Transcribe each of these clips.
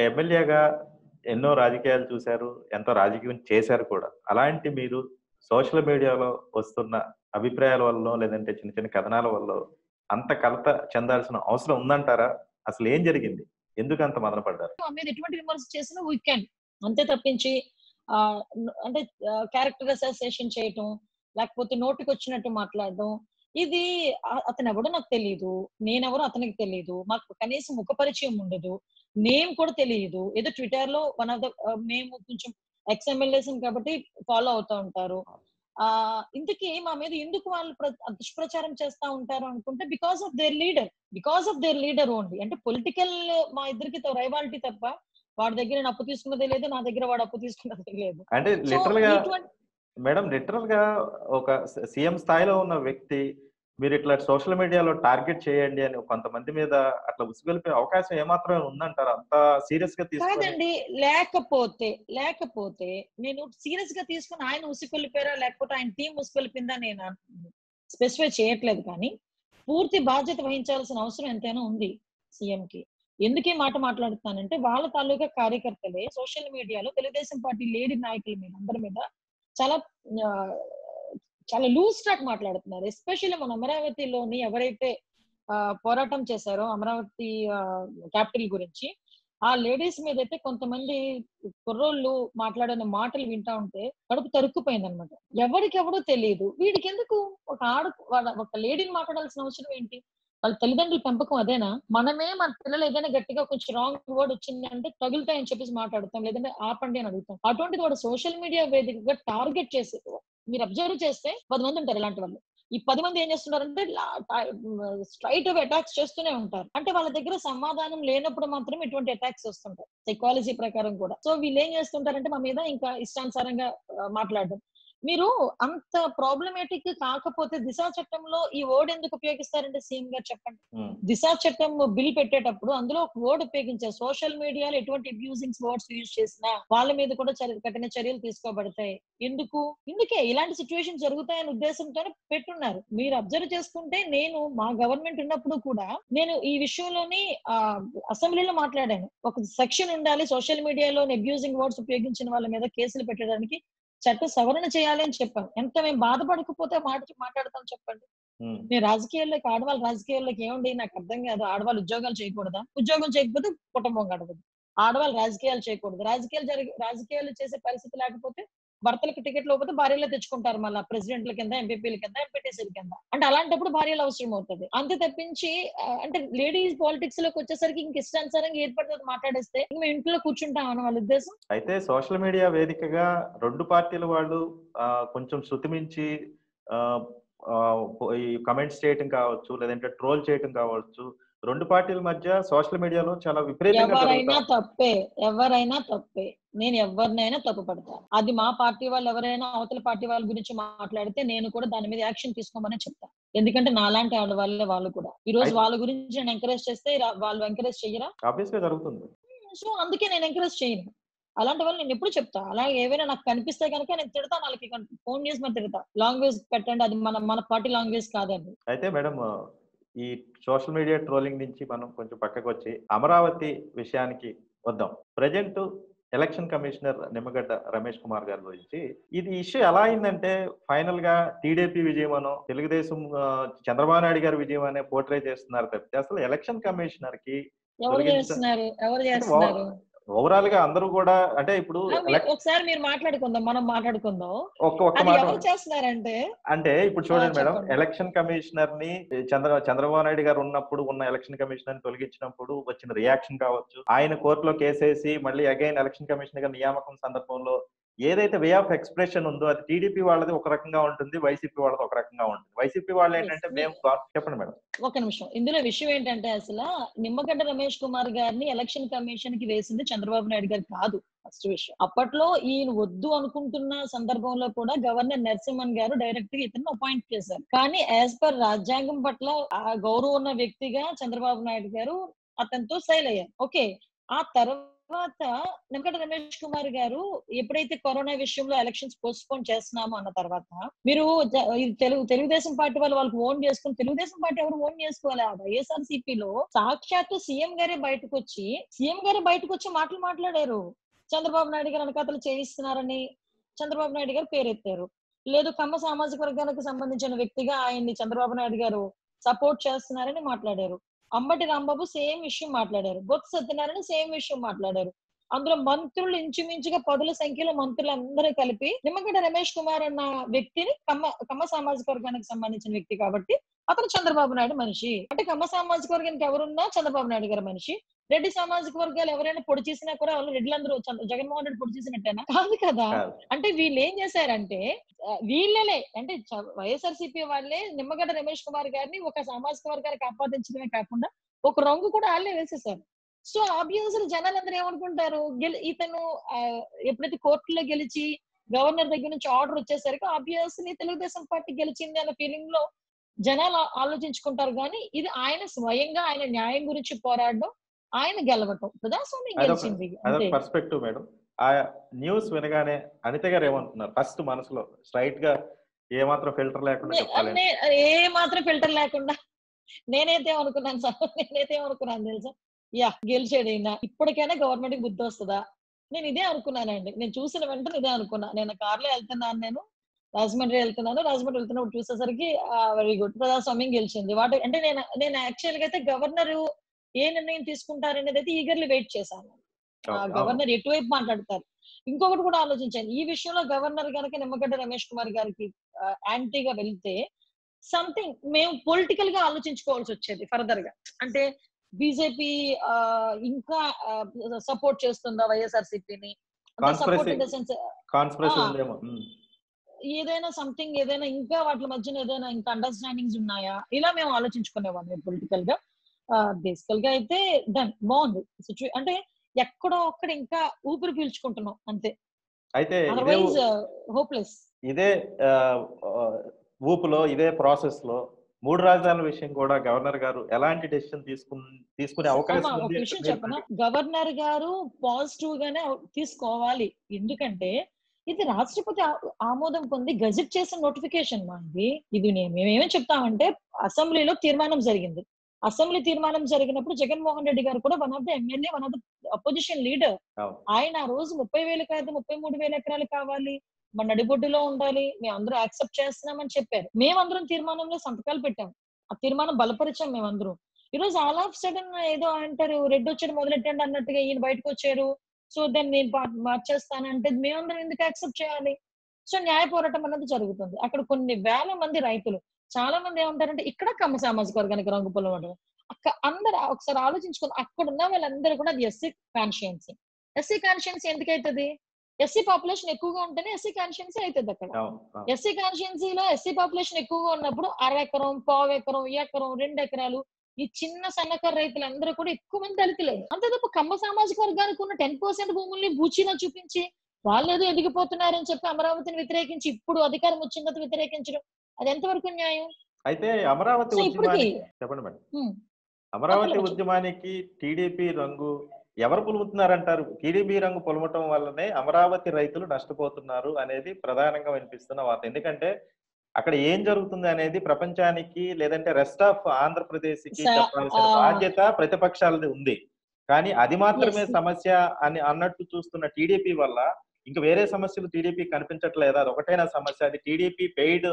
ఎమ్మెల్యేగా ఎన్నో రాజకీయాలు చూశారు ఎంతో రాజకీయం చేశారు కూడా అలాంటి మీరు సోషల్ మీడియాలో వస్తున్న అభిప్రాయాల వల్ల లేదంటే చిన్న చిన్న కథనాల వల్ల అంత కలత చెందాల్సిన అవసరం ఉందంటారా అసలు ఏం జరిగింది ఎందుకు అంత మదన పడ్డారు మా మీద ఎటువంటి విమర్శ చేసినా వీ కెన్ అంతే తప్పించి ఆ, న- అంటే క్యారెక్టర్ అసోసియేషన్ చేయటం లేకపోతే నోటికి వచ్చినట్టు మాట్లాడడం ఇది ఆ- అతను ఎవడో నాకు తెలియదు నేనెవరో అతనికి తెలియదు మాకు కనీసం ముఖ పరిచయం ఉండదు నేమ్ కూడా తెలియదు ఏదో ట్విట్టర్ లో వన్ ఆఫ్ ద మేము కొంచెం ఎక్స్ ఎమ్మెల్యేస్ కాబట్టి ఫాలో అవుతూ ఉంటారు ఆ ఇంతకీ మా మీద ఎందుకు వాళ్ళు ప్ర- దుష్ప్రచారం చేస్తా ఉంటారు అనుకుంటే because of their leader because of their leader only అంటే పొలిటికల్ మా ఇద్దరికి రైవాలిటీ తప్ప వాడి దగ్గర నేను అప్పు తీసుకున్నదే లేదు నా దగ్గర వాడు అప్పు తీసుకున్నదే లేదు అంటే So, లిటరల్ గా ఇటువంటి మేడం లిటరల్ గా ఒక సీఎం స్థాయిలో ఉన్న వ్యక్తి మీరు ఇట్లా సోషల్ మీడియాలో టార్గెట్ చేయండి అని కొంతమంది మీద అట్లా ఉసుగొలిపే అవకాశం ఏమాత్రం ఉందంటారు అంత సీరియస్ గా తీసుకొని కాదండి లేకపోతే లేకపోతే నేను సీరియస్ గా తీసుకుని ఆయన ఉసికొల్లిపోయారా లేకపోతే ఆయన టీం ఉసికొల్లిపోయిందా నేను స్పెసిఫై చేయట్లేదు కానీ పూర్తి బాధ్యత వహించాల్సిన అవసరం ఎంతైనా ఉంది సీఎం కి ఎందుకు ఈ మాట మాట్లాడుతున్నానంటే వాళ్ళ తాలూకా కార్యకర్తలే సోషల్ మీడియాలో తెలుగుదేశం పార్టీ లేడీ నాయకుల మీద అందరి మీద చాలా ఆ, చాలా లూజ్ స్టాక్ మాట్లాడుతున్నారు ఎస్పెషల్లీ మన అమరావతిలోని ఎవరైతే ఆ, పోరాటం చేశారో అమరావతి క్యాపిటల్ గురించి ఆ లేడీస్ మీద అయితే కొంతమంది కుర్రోళ్ళు మాట్లాడిన మాటలు వింటా ఉంటే కడుపు తరుక్కుపోయింది అనమాట ఎవరికెవడో తెలియదు వీడికి ఎందుకు ఒక ఆడ వాళ్ళ- ఒక లేడీని మాట్లాడాల్సిన అవసరం ఏంటి వాళ్ళ తల్లిదండ్రుల పెంపకం అదేనా మనమే మన పిల్లలు ఏదైనా గట్టిగా కొంచెం రాంగ్ వర్డ్ వచ్చింది అంటే తగులుతాయని చెప్పేసి మాట్లాడతాం లేదంటే ఆపండి అని అడుగుతాం అటువంటిది వాడు సోషల్ మీడియా వేదికగా టార్గెట్ చేసి మీరు అబ్జర్వ్ చేస్తే పది మంది ఉంటారు ఇలాంటి వాళ్ళు ఈ పది మంది ఏం చేస్తున్నారంటే స్ట్రైట్ అటాక్స్ చేస్తూనే ఉంటారు అంటే వాళ్ళ దగ్గర సమాధానం లేనప్పుడు మాత్రం ఇటువంటి అటాక్స్ వస్తుంటాయి సైకాలజీ ప్రకారం కూడా సో వీళ్ళు ఏం చేస్తుంటారంటే మా మీద ఇంకా ఇష్టానుసారంగా ఆ, మాట్లాడడం మీరు అంత ప్రాబ్లమేటిక్ కాకపోతే దిశా చట్టంలో ఈ వర్డ్ ఎందుకు ఉపయోగిస్తారంటే సీఎం గారు చెప్పండి ఉమ్, దిశా చట్టం బిల్ పెట్టేటప్పుడు అందులో ఒక వర్డ్ ఉపయోగించారు సోషల్ మీడియాలో ఎటువంటి అబ్యూజింగ్ వర్డ్స్ యూజ్ చేసినా వాళ్ళ మీద కూడా చర్య- కఠిన చర్యలు తీసుకోబడతాయి ఎందుకు ఇందుకే ఇలాంటి సిచ్యువేషన్ జరుగుతాయనే ఉద్దేశంతోనే పెట్టున్నారు మీరు అబ్జర్వ్ చేసుకుంటే నేను మా గవర్నమెంట్ ఉన్నప్పుడు కూడా నేను ఈ విషయంలోని ఆ అసెంబ్లీలో మాట్లాడాను ఒక సెక్షన్ ఉండాలి సోషల్ మీడియాలో అబ్యూజింగ్ వర్డ్స్ ఉపయోగించిన వాళ్ళ మీద కేసులు పెట్టడానికి చట్ట సవరణ చేయాలి అని చెప్పాను ఎంత మేము బాధపడకపోతే మాట మాట్లాడతాం చెప్పండి ఉమ్. నేను రాజకీయాల్లోకి ఆడవాళ్ళు రాజకీయాల్లోకి ఏముంది నాకు అర్థం కాదు ఆడవాళ్ళు ఉద్యోగాలు చేయకూడదా ఉద్యోగం చేయకపోతే కుటుంబం గడవదు ఆడవాళ్ళు రాజకీయాలు చేయకూడదు రాజకీయాలు జరిగి రాజకీయాలు చేసే పరిస్థితి లేకపోతే భర్తలకు టికెట్ లేకపోతే భార్యలే తెచ్చుకుంటారు మళ్ళీ ప్రెసిడెంట్ల కింద ఎంపీపీల కింద ఎంపీటీసీల కింద అంటే అలాంటప్పుడు భార్యలు అవసరం అవుతుంది అంతే తప్పించి ఆ, అంటే లేడీస్ పాలిటిక్స్ లోకి వచ్చేసరికి ఇంక ఇష్టానుసారంగా ఏర్పడుతుంది మాట్లాడేస్తే ఇంక మేము ఇంట్లో కూర్చుంటాం అని వాళ్ళ ఉద్దేశం అయితే సోషల్ మీడియా వేదికగా రెండు పార్టీల వాళ్ళు ఆ, కొంచెం శృతిమించి ఆ, ఆ, ఈ కమెంట్స్ చేయటం కావచ్చు లేదంటే ట్రోల్ చేయటం కావచ్చు రెండు పార్టీల మధ్య సోషల్ మీడియాలో చాలా విపరీతంగా ఎవరైనా జరుగుతా తప్పే ఎవరైనా తప్పే నేను ఎవరినైనా తప్పు పడతా అది మా పార్టీ వాళ్ళు ఎవరైనా అవతల పార్టీ వాళ్ళ గురించి మాట్లాడితే నేను కూడా దాని మీద యాక్షన్ తీసుకోమని చెప్తా ఎందుకంటే నాలాంటి ఆడవాళ్ళే వాళ్ళు కూడా ఈ రోజు అయితే- వాళ్ళ గురించి నేను ఎంకరేజ్ చేస్తే రా- వాళ్ళు ఎంకరేజ్ చెయ్యరా ఆబ్వియస్ గా జరుగుతుంది సో అందుకే నేను ఎంకరేజ్ చేయను అలాంటి వాళ్ళు నేను ఎప్పుడు చెప్తా అలా ఏవైనా నాకు కనిపిస్తే కనుక నేను తిడతా వాళ్ళకి ఫోన్ చేసి మరి తిడతా లాంగ్వేజ్ పెట్టండి అది మన మన పార్టీ లాంగ్వేజ్ కాదండి అయితే మేడం ఈ సోషల్ మీడియా ట్రోలింగ్ నుంచి మనం కొంచెం పక్కకు వచ్చి అమరావతి విషయానికి వద్దాం present election commissioner Nimmagadda Ramesh Kumar గారి గురించి ఇది ఇష్యూ ఎలా అయిందంటే ఫైనల్ గా టీడీపీ విజయం అనో తెలుగుదేశం ఆ, చంద్రబాబు నాయుడు గారి విజయం అనే పోర్ట్రే చేస్తున్నారు తప్పితే అసలు ఎలక్షన్ కమిషనర్ కి ఎవరు తొలగించ- చేస్తున్నారు ఎవరు అంటే చేస్తున్నారు ఓవరాల్ గా అందరూ కూడా అంటే ఇప్పుడు ఆ, మీరు elec- ఒకసారి మీరు మాట్లాడుకుందాం మనం మాట్లాడుకుందాం ఒక్క ఒక్క అది మాట ఎవరు చేస్తున్నారంటే అంటే ఇప్పుడు చూడండి ఆ, మేడం చెప్పండి. ఎలక్షన్ కమిషనర్ ని చంద్ర చంద్రబాబు నాయుడు గారు ఉన్నప్పుడు ఉన్న ఎలక్షన్ కమిషనర్ ని తొలగించినప్పుడు వచ్చిన రియాక్షన్ కావచ్చు ఆయన కోర్టులో కేసేసి మళ్ళీ అగైన్ ఎలక్షన్ కమిషనర్ గారి నియామకం సందర్భంలో ఏదైతే వే ఆఫ్ ఎక్స్ప్రెషన్ ఉందో అది టీడీపీ వాళ్ళది ఒక రకంగా ఉంటుంది వైసీపీ వాళ్ళది ఒక రకంగా ఉంటుంది వైసీపీ వాళ్ళు ఏంటంటే Yes. మేము గా- చెప్పండి మేడం ఒక నిమిషం ఇందులో విషయం ఏంటంటే అసలు నిమ్మగడ్డ రమేష్ కుమార్ గారిని ఎలక్షన్ కమిషన్ కి వేసింది చంద్రబాబు నాయుడు గారు కాదు ఫస్ట్ విషయం అప్పట్లో ఈయన వద్దు అనుకుంటున్న సందర్భంలో కూడా గవర్నర్ నరసింహన్ గారు డైరెక్ట్ గా ఇతను అపాయింట్ చేశారు కానీ యాజ్ పర్ రాజ్యాంగం పట్ల ఆ గౌరవం ఉన్న వ్యక్తిగా చంద్రబాబు నాయుడు గారు అతనితో సైల్ అయ్యారు ఓకే ఆ తర్వాత తర్వాత నిమ్మగడ్డ రమేష్ కుమార్ గారు ఎప్పుడైతే కరోనా విషయంలో ఎలక్షన్స్ పోస్ట్ పోన్ చేస్తున్నామో అన్న తర్వాత మీరు జ- ఇది తెలుగు తెలుగుదేశం పార్టీ వాళ్ళు వాళ్ళకి ఓన్ చేసుకుని తెలుగుదేశం పార్టీ ఎవరు ఓన్ చేసుకోవాలి ఆ వైఎస్ఆర్ లో సాక్షాత్తు సీఎం గారే బయటకు వచ్చి సీఎం గారే బయటకు వచ్చి మాటలు మాట్లాడారు చంద్రబాబు నాయుడు గారు అనకథలు చేయిస్తున్నారని చంద్రబాబు నాయుడు గారు పేరెత్తారు లేదు కమ్మ సామాజిక వర్గానికి సంబంధించిన వ్యక్తిగా ఆయన్ని చంద్రబాబు నాయుడు గారు సపోర్ట్ చేస్తున్నారని మాట్లాడారు అంబటి రాంబాబు సేమ్ విషయం మాట్లాడారు బొత్స సత్యనారాయణ సేమ్ విషయం మాట్లాడారు అందులో మంత్రులు ఇంచుమించుగా పదుల సంఖ్యలో మంత్రులు అందరూ కలిపి నిమ్మగడ్డ రమేష్ కుమార్ అన్న వ్యక్తిని కమ్మ కమ్మ సామాజిక వర్గానికి సంబంధించిన వ్యక్తి కాబట్టి అతను చంద్రబాబు నాయుడు మనిషి అంటే కమ్మ సామాజిక వర్గానికి ఎవరున్నా చంద్రబాబు నాయుడు గారు మనిషి రెడ్డి సామాజిక వర్గాలు ఎవరైనా పొడి చేసినా కూడా వాళ్ళు రెడ్లందరూ చంద్ర- జగన్మోహన్ రెడ్డి పొడి చేసినట్టేనా కాదు కదా కాదు. అంటే వీళ్ళు ఏం చేశారంటే ఆ, వీళ్ళలే అంటే వైఎస్ఆర్సీపీ వాళ్ళే నిమ్మగడ్డ రమేష్ కుమార్ గారిని ఒక సామాజిక వర్గానికి ఆపాదించడమే కాకుండా ఒక రంగు కూడా వాళ్ళే వేసేసారు సో ఆబ్వియస్లీ జనాలందరూ ఏమనుకుంటారు గెలి ఇతను ఆ, ఎప్పుడైతే కోర్టులో గెలిచి గవర్నర్ దగ్గర నుంచి ఆర్డర్ వచ్చేసరికి ఆబ్వియస్లీ తెలుగుదేశం పార్టీ గెలిచింది అన్న ఫీలింగ్ లో జనాలు ఆ- ఆలోచించుకుంటారు కానీ ఇది ఆయన స్వయంగా ఆయన న్యాయం గురించి పోరాడడం ఆయన గెలవటం ప్రజాస్వామ్యం అదొక- గెలిచింది అంతే అదొక పర్స్పెక్టివ్ మేడం ఆ న్యూస్ వినగానే అనిత గారు ఏమంటున్నారు ఫస్ట్ మనసులో స్ట్రైట్ గా ఏమాత్రం ఫిల్టర్ లేకుండా నే- చెప్పాలి నే- ఏ మాత్రం ఫిల్టర్ లేకుండా నేనైతే అనుకున్నాను సార్ నేనైతే అనుకున్నాను తెలుసా యా గెలిచాడు ఈయన ఇప్పటికైనా గవర్నమెంట్ కి బుద్ధి వస్తుందా నేను ఇదే అనుకున్నానండి నేను చూసిన వెంటనే ఇదే అనుకున్నా నేను కార్లో వెళ్తున్నాను నేను రాజమండ్రి వెళ్తున్నాను రాజమండ్రి వెళ్తున్నప్పుడు చూసేసరికి వెరీ గుడ్ ప్రజాస్వామ్యం గెలిచింది వాటి అంటే నేను నేను యాక్చువల్ గా అయితే గవర్నర్ ఏ నిర్ణయం తీసుకుంటారనేది అయితే ఈగర్లీ వెయిట్ చేశాను ఆ అవును. గవర్నర్ ఎటువైపు మాట్లాడతారు ఇంకొకటి కూడా ఆలోచించాను ఈ విషయంలో గవర్నర్ గనక నిమ్మగడ్డ రమేష్ కుమార్ గారికి యాంటీగా వెళ్తే సంథింగ్ మేము పొలిటికల్ గా ఆలోచించుకోవాల్సి వచ్చేది ఫర్దర్ గా అంటే బీజేపీ ఇంకా సపోర్ట్ చేస్తుందా వైఎస్ఆర్సీపీని support Conspiracy. In the sense conspiracy ఆ. ఉందేమో ఉమ్. ఏదైనా సంథింగ్ ఏదైనా ఇంకా వాటి మధ్యన ఏదైనా ఇంకా అండర్స్టాండింగ్స్ ఉన్నాయా ఇలా మేము ఆలోచించుకునేవాళ్ళం పొలిటికల్ గా బేసికల్ గా అయితే డన్ బాగుంది సిచ్యువే అంటే ఎక్కడో ఒక్కడ ఇంకా ఊపిరి పీల్చుకుంటున్నాం అంతే అయితే ఇదే అదర్వైజ్ హోప్లెస్ ఇదే ఆ, ఆ, ఊపులో ఇదే ప్రాసెస్ లో మూడు రాజధానుల విషయం కూడా గవర్నర్ గారు ఎలాంటి డెసిషన్ తీసుకుని తీసుకునే అవకాశం ఒక ఉంది విషయం అంటే చెప్పనా గవర్నర్ గారు పాజిటివ్ గానే తీసుకోవాలి ఎందుకంటే ఇది రాష్ట్రపతి ఆ- ఆమోదం పొంది గజెట్ చేసిన నోటిఫికేషన్ మా ఇది ఇది నే- మేమేమని చెప్తామంటే అసెంబ్లీలో తీర్మానం జరిగింది అసెంబ్లీ తీర్మానం జరిగినప్పుడు జగన్మోహన్ రెడ్డి గారు కూడా one of the MLA one of the opposition leader అవును. ఆయన ఆ రోజు ముప్పై వేలు కాదు ముప్పై మూడు వేల ఎకరాలు కావాలి మన నడిబొడ్డులో ఉండాలి మేము అందరూ యాక్సెప్ట్ చేస్తున్నామని చెప్పారు మేమందరం తీర్మానంలో సంతకాలు పెట్టాం ఆ తీర్మానం బలపరిచాం మేమందరం ఈ రోజు ఆల్ ఆఫ్ సడన్ ఏదో అంటారు రెడ్ వచ్చాడు మొదలెట్టండి అన్నట్టుగా ఈయన బయటకు వచ్చారు సో దాన్ని నేను పా- మార్చేస్తాను అంటే మేమందరం ఎందుకు యాక్సెప్ట్ చేయాలి సో న్యాయ పోరాటం అన్నది జరుగుతుంది అక్కడ కొన్ని వేల మంది రైతులు చాలా మంది ఏమంటారంటే ఇక్కడ కమ్మ సామాజిక వర్గానికి రంగు పొలం ఉండదు అక్క అందరు ఒకసారి ఆలోచించుకుని అక్కడ ఉన్న వాళ్ళందరూ కూడా అది ఎస్సీ కాన్షియన్సీ ఎస్సీ కాన్షియన్సీ ఎందుకైతుంది ఎస్సీ పాపులేషన్ ఎక్కువగా ఉంటేనే ఎస్సీ కాన్షియన్సీ అవుతుంది అక్కడ అవును, అవును. ఎస్సీ కాన్స్టిట్యున్సీలో ఎస్సీ పాపులేషన్ ఎక్కువగా ఉన్నప్పుడు అర ఎకరం పావు ఎకరం ఎకరం రెండు ఎకరాలు ఈ చిన్న సన్నకారు రైతులందరూ కూడా ఎక్కువ మంది దళితులే అంతే తప్ప కమ్మ సామాజిక వర్గానికి ఉన్న టెన్ పర్సెంట్ భూముల్ని బూచీలో చూపించి వాళ్ళు ఏదో ఎదిగిపోతున్నారని చెప్పి అమరావతిని వ్యతిరేకించి ఇప్పుడు అధికారం వచ్చిన తర్వాత వ్యతిరేకించడం అది ఎంతవరకు న్యాయం అయితే అమరావతి సో ఇప్పటికి ఉద్యమానికి చెప్పండి మేడం హ్మ్. అమరావతి చెప్పండి. ఉద్యమానికి టీడీపీ రంగు ఎవరు పులుముతున్నారంటారు టీడీపీ రంగు పొలమటం వల్లనే అమరావతి రైతులు నష్టపోతున్నారు అనేది ప్రధానంగా వినిపిస్తున్న వార్త ఎందుకంటే అక్కడ ఏం జరుగుతుంది అనేది ప్రపంచానికి లేదంటే రెస్ట్ ఆఫ్ ఆంధ్రప్రదేశ్ కి సా- చెప్పాల్సిన ఆ. బాధ్యత ప్రతిపక్షాలది ఉంది కానీ అది మాత్రమే Yes. సమస్య అని అన్నట్టు చూస్తున్న టీడీపీ వల్ల ఇంకా వేరే సమస్యలు టీడీపీ కనిపించట్లేదు అది ఒకటైన సమస్య అది టీడీపీ పెయిడ్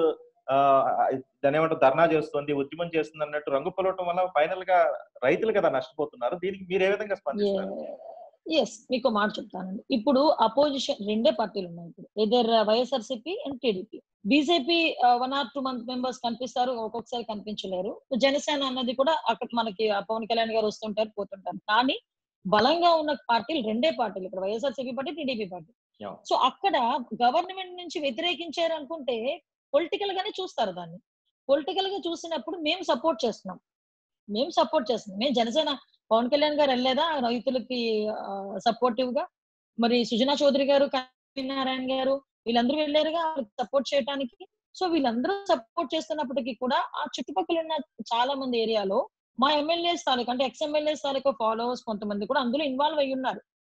దాని ఏమంటారు ధర్నా చేస్తుంది ఉద్యమం చేస్తుంది అన్నట్టు రంగు పొలవటం వల్ల ఫైనల్ గా రైతులు కదా నష్టపోతున్నారు దీనికి మీరు ఏ విధంగా స్పందిస్తారు ఎస్ మీకు మాట చెప్తానండి ఇప్పుడు అపోజిషన్ రెండే పార్టీలు ఉన్నాయి ఇప్పుడు ఇద్దరు YSRCP and TDP BJP one or two month members కనిపిస్తారు ఒక్కొక్కసారి కనిపించలేరు జనసేన అన్నది కూడా అక్కడ మనకి ఆ పవన్ కళ్యాణ్ గారు వస్తుంటారు పోతుంటారు కానీ బలంగా ఉన్న పార్టీలు రెండే పార్టీలు ఇక్కడ YSRCP party TDP party Yeah. So అక్కడ గవర్నమెంట్ నుంచి వ్యతిరేకించారు అనుకుంటే పొలిటికల్ గానే చూస్తారు దాన్ని పొలిటికల్ గా చూసినప్పుడు మేము సపోర్ట్ చేస్తున్నాం మేము సపోర్ట్ చేస్తున్నాం మేము జనసేన పవన్ కళ్యాణ్ గారు వెళ్ళలేదా రైతులకి సపోర్టివ్ గా మరి సుజనా చౌదరి గారు నారాయణ గారు వీళ్ళందరూ వెళ్ళారుగా సపోర్ట్ చేయడానికి సో వీళ్ళందరూ సపోర్ట్ చేస్తున్నప్పటికీ కూడా ఆ చుట్టుపక్కల ఉన్న చాలా మంది ఏరియాలో మా ఎమ్మెల్యేస్ తాలూకు అంటే ఎక్స్ ఎమ్మెల్యేస్ తాలూకు ఫాలోవర్స్ కొంతమంది కూడా అందులో ఇన్వాల్వ్ అయి ఉన్నారు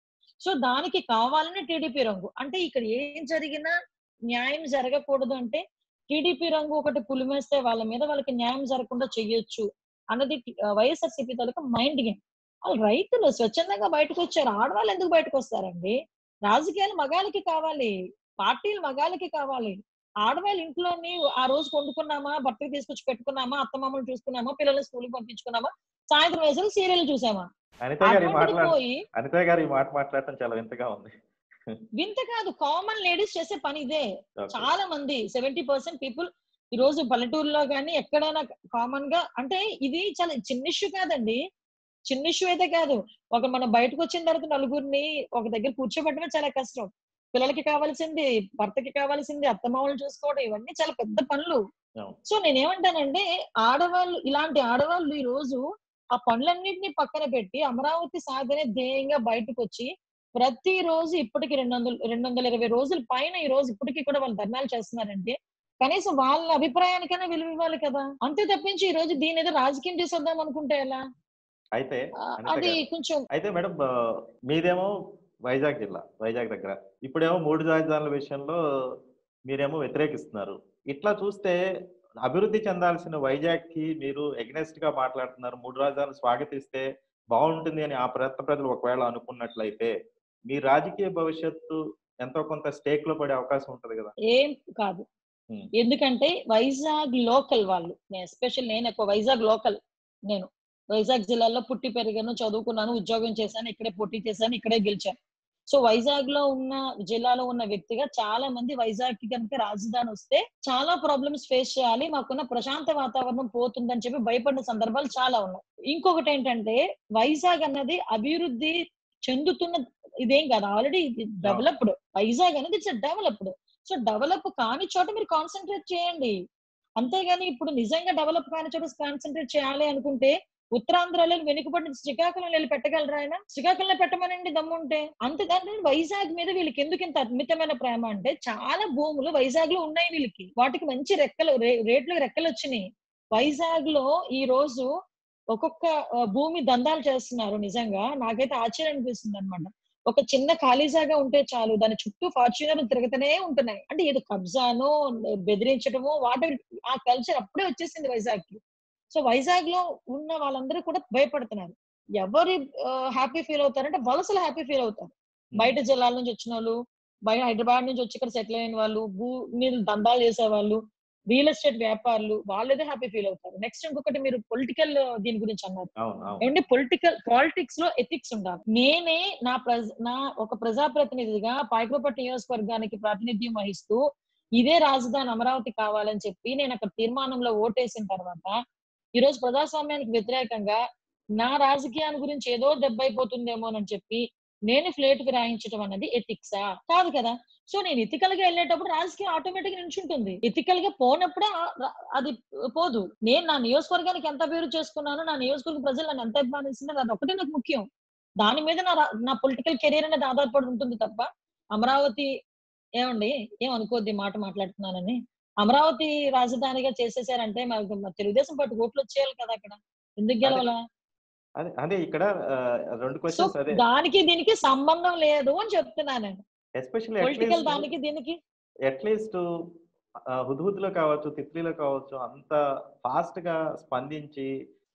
సో దానికి కావాలని టీడీపీ రంగు అంటే ఇక్కడ ఏం జరిగినా న్యాయం జరగకూడదు అంటే టీడీపీ రంగు ఒకటి పులిమేస్తే వాళ్ళ మీద వాళ్ళకి న్యాయం జరగకుండా చెయ్యొచ్చు అన్నది వైఎస్ఆర్సీపీ తాలూకా మైండ్ గేమ్ వాళ్ళు రైతులు స్వచ్ఛందంగా బయటకు వచ్చారు ఆడవాళ్ళు ఎందుకు బయటకు వస్తారండి రాజకీయాలు మగాళ్ళకి కావాలి పార్టీలు మగాళ్ళకి కావాలి ఆడవాళ్ళ ఇంట్లోని ఆ రోజు వండుకున్నామా భర్తకి తీసుకొచ్చి పెట్టుకున్నామా అత్తమామలు చూసుకున్నామా పిల్లల్ని స్కూల్కి పంపించుకున్నామా సాయంత్రం వేసరి సీరియల్ చూసామా అనిత గారు ఈ అటువంటిది మాట్లాడ పోయి అనిత గారు ఈ మాట మాట్లాడటం చాలా వింతగా ఉంది వింత కాదు కామన్ లేడీస్ చేసే పని ఇదే Okay. చాలా మంది సెవెంటీ పర్సెంట్ పీపుల్ ఈ రోజు పల్లెటూరులో కానీ ఎక్కడైనా కామన్ గా అంటే ఇది చాలా చిన్న ఇష్యూ కాదండి చిన్న ఇష్యూ అయితే కాదు ఒక మనం బయటకు వచ్చిన తర్వాత నలుగురిని ఒక దగ్గర కూర్చోబెట్టడమే చాలా కష్టం పిల్లలకి కావాల్సింది భర్తకి కావాల్సింది అత్తమామలు చూసుకోవడం ఇవన్నీ చాలా పెద్ద పనులు అవును. సో నేనేమంటానంటే ఆడవాళ్ళు ఇలాంటి ఆడవాళ్ళు ఈ రోజు ఆ పనులన్నింటినీ పక్కన పెట్టి అమరావతి సాధనే ధ్యేయంగా బయటకు వచ్చి ప్రతి రోజు ఇప్పటికి రెండు వందల రెండు వందల ఇరవై రోజుల పైన ఈ రోజు ఇప్పటికీ కూడా వాళ్ళు ధర్నాలు చేస్తున్నారంటే కనీసం వాళ్ళ అభిప్రాయానికైనా విలువ ఇవ్వాలి కదా అంతే తప్పించి ఈ రోజు దీని ఏదో రాజకీయం చేసేద్దాం అనుకుంటే ఎలా అయితే ఆ, అనిత అది గారు. కొంచెం అయితే మేడం ఆ, మీదేమో వైజాగ్ జిల్లా వైజాగ్ దగ్గర ఇప్పుడేమో మూడు రాజధానుల విషయంలో మీరేమో వ్యతిరేకిస్తున్నారు ఇట్లా చూస్తే అభివృద్ధి చెందాల్సిన వైజాగ్ కి మీరు ఎగ్నెస్ట్ గా మాట్లాడుతున్నారు మూడు రాజధానులు స్వాగతిస్తే బాగుంటుంది అని ఆ ప్రాంత ప్రజలు ఒకవేళ అనుకున్నట్లయితే మీ రాజకీయ భవిష్యత్తు ఎంతో కొంత స్టేక్ లో పడే అవకాశం ఉంటది కదా ఏం కాదు Hmm. ఎందుకంటే వైజాగ్ లోకల్ వాళ్ళు నేను ఎస్పెషల్ నేను ఎక్కువ వైజాగ్ లోకల్ నేను వైజాగ్ జిల్లాలో పుట్టి పెరిగాను చదువుకున్నాను ఉద్యోగం చేశాను ఇక్కడే పోటీ చేశాను ఇక్కడే గెలిచాను సో వైజాగ్ లో ఉన్న జిల్లాలో ఉన్న వ్యక్తిగా చాలా మంది వైజాగ్ కి కనుక రాజధాని వస్తే చాలా ప్రాబ్లమ్స్ ఫేస్ చేయాలి మాకున్న ప్రశాంత వాతావరణం పోతుందని చెప్పి భయపడిన సందర్భాలు చాలా ఉన్నాయి ఇంకొకటి ఏంటంటే వైజాగ్ అన్నది అభివృద్ధి చెందుతున్న ఇదేం కాదు ఆల్రెడీ డెవలప్డ్ వైజాగ్ అనేది ఇట్స్ డెవలప్డ్ సో డెవలప్ కాని చోట మీరు కాన్సన్ట్రేట్ చేయండి అంతేగాని ఇప్పుడు నిజంగా డెవలప్ కాని చోట కాన్సన్ట్రేట్ చేయాలి అనుకుంటే ఉత్తరాంధ్రలో వెనుకబడిన శ్రీకాకుళం వెళ్ళి పెట్టగలరా ఆయన శ్రీకాకుళంలో పెట్టమనండి దమ్ముంటే అంతేగాని వైజాగ్ మీద వీళ్ళకి ఎందుకు ఇంత అద్భుతమైన ప్రేమ అంటే చాలా భూములు వైజాగ్ లో ఉన్నాయి వీళ్ళకి వాటికి మంచి రెక్కలు రే- రేట్లు రెక్కలు వచ్చినాయి వైజాగ్ లో ఈ రోజు ఒక్కొక్క ఆ, భూమి దందాలు చేస్తున్నారు నిజంగా నాకైతే ఆశ్చర్యం అనిపిస్తుంది అనమాట ఒక చిన్న ఖాళీ జాగా ఉంటే చాలు దాని చుట్టూ ఫార్చ్యూనర్ తిరుగుతూనే ఉంటున్నాయి అంటే ఏదో కబ్జానో బెదిరించడమో వాటి ఆ కల్చర్ అప్పుడే వచ్చేసింది వైజాగ్ కి సో వైజాగ్ లో ఉన్న వాళ్ళందరూ కూడా భయపడుతున్నారు ఎవరు హ్యాపీ ఫీల్ అవుతారంటే వలసలు హ్యాపీ ఫీల్ అవుతారు బయట జిల్లాల నుంచి వచ్చిన వాళ్ళు బయట హైదరాబాద్ నుంచి వచ్చి ఇక్కడ సెటిల్ అయిన వాళ్ళు భూ మీద దందాలు చేసే వాళ్ళు రియల్ ఎస్టేట్ వ్యాపారులు వాళ్ళేదే హ్యాపీ ఫీల్ అవుతారు నెక్స్ట్ ఇంకొకటి మీరు పొలిటికల్ దీని గురించి అన్నారు అవును అవును ఏమంటే పొలిటికల్ పాలిటిక్స్ లో ఎథిక్స్ ఉండాలి నేనే నా ప్రజ నా ఒక ప్రజాప్రతినిధిగా పాయకపట్టు నియోజకవర్గానికి ప్రాతినిధ్యం వహిస్తూ ఇదే రాజధాని అమరావతి కావాలని చెప్పి నేను అక్కడ తీర్మానంలో ఓటేసిన తర్వాత ఈ రోజు ప్రజాస్వామ్యానికి వ్యతిరేకంగా నా రాజకీయాన్ని గురించి ఏదో దెబ్బ అయిపోతుందేమోనని చెప్పి నేను ఫ్లేట్ కి రాయించడం అనేది ఎథిక్సా కాదు కదా సో నేను ఎథికల్ గా వెళ్ళేటప్పుడు రాజకీయం ఆటోమేటిక్ నిల్చుంటుంది ఎథికల్ గా పోనప్పుడే ఆ- రా- అది పోదు నేను నా నియోజకవర్గానికి ఎంత అభివృద్ధి చేసుకున్నాను నా నియోజకవర్గ ప్రజలు నన్ను ఎంత అభిమానిస్తున్నారు అది ఒకటే నాకు ముఖ్యం దాని మీద నా రా- నా పొలిటికల్ కెరీర్ అనేది ఆధారపడి ఉంటుంది తప్ప అమరావతి ఏమండి ఏం అనుకోద్ది ఈ మాట మాట్లాడుతున్నానని అమరావతి రాజధానిగా చేసేసారంటే మాకు మా తెలుగుదేశం పార్టీ ఓట్లు వచ్చేయాలి కదా అక్కడ ఎందుకు గెలవాలా అదే అదే ఇక్కడ ఆ, రెండు సో క్వశ్చన్స్ అదే దానికి దీనికి సంబంధం లేదు అని చెప్తున్నాను ఎస్పెషల్లీ పొలిటికల్ దానికి దీనికి అట్లీస్ట్ హుద్హుద్లో కావచ్చు తిత్లీలో కావచ్చు అంత ఫాస్ట్ గా స్పందించి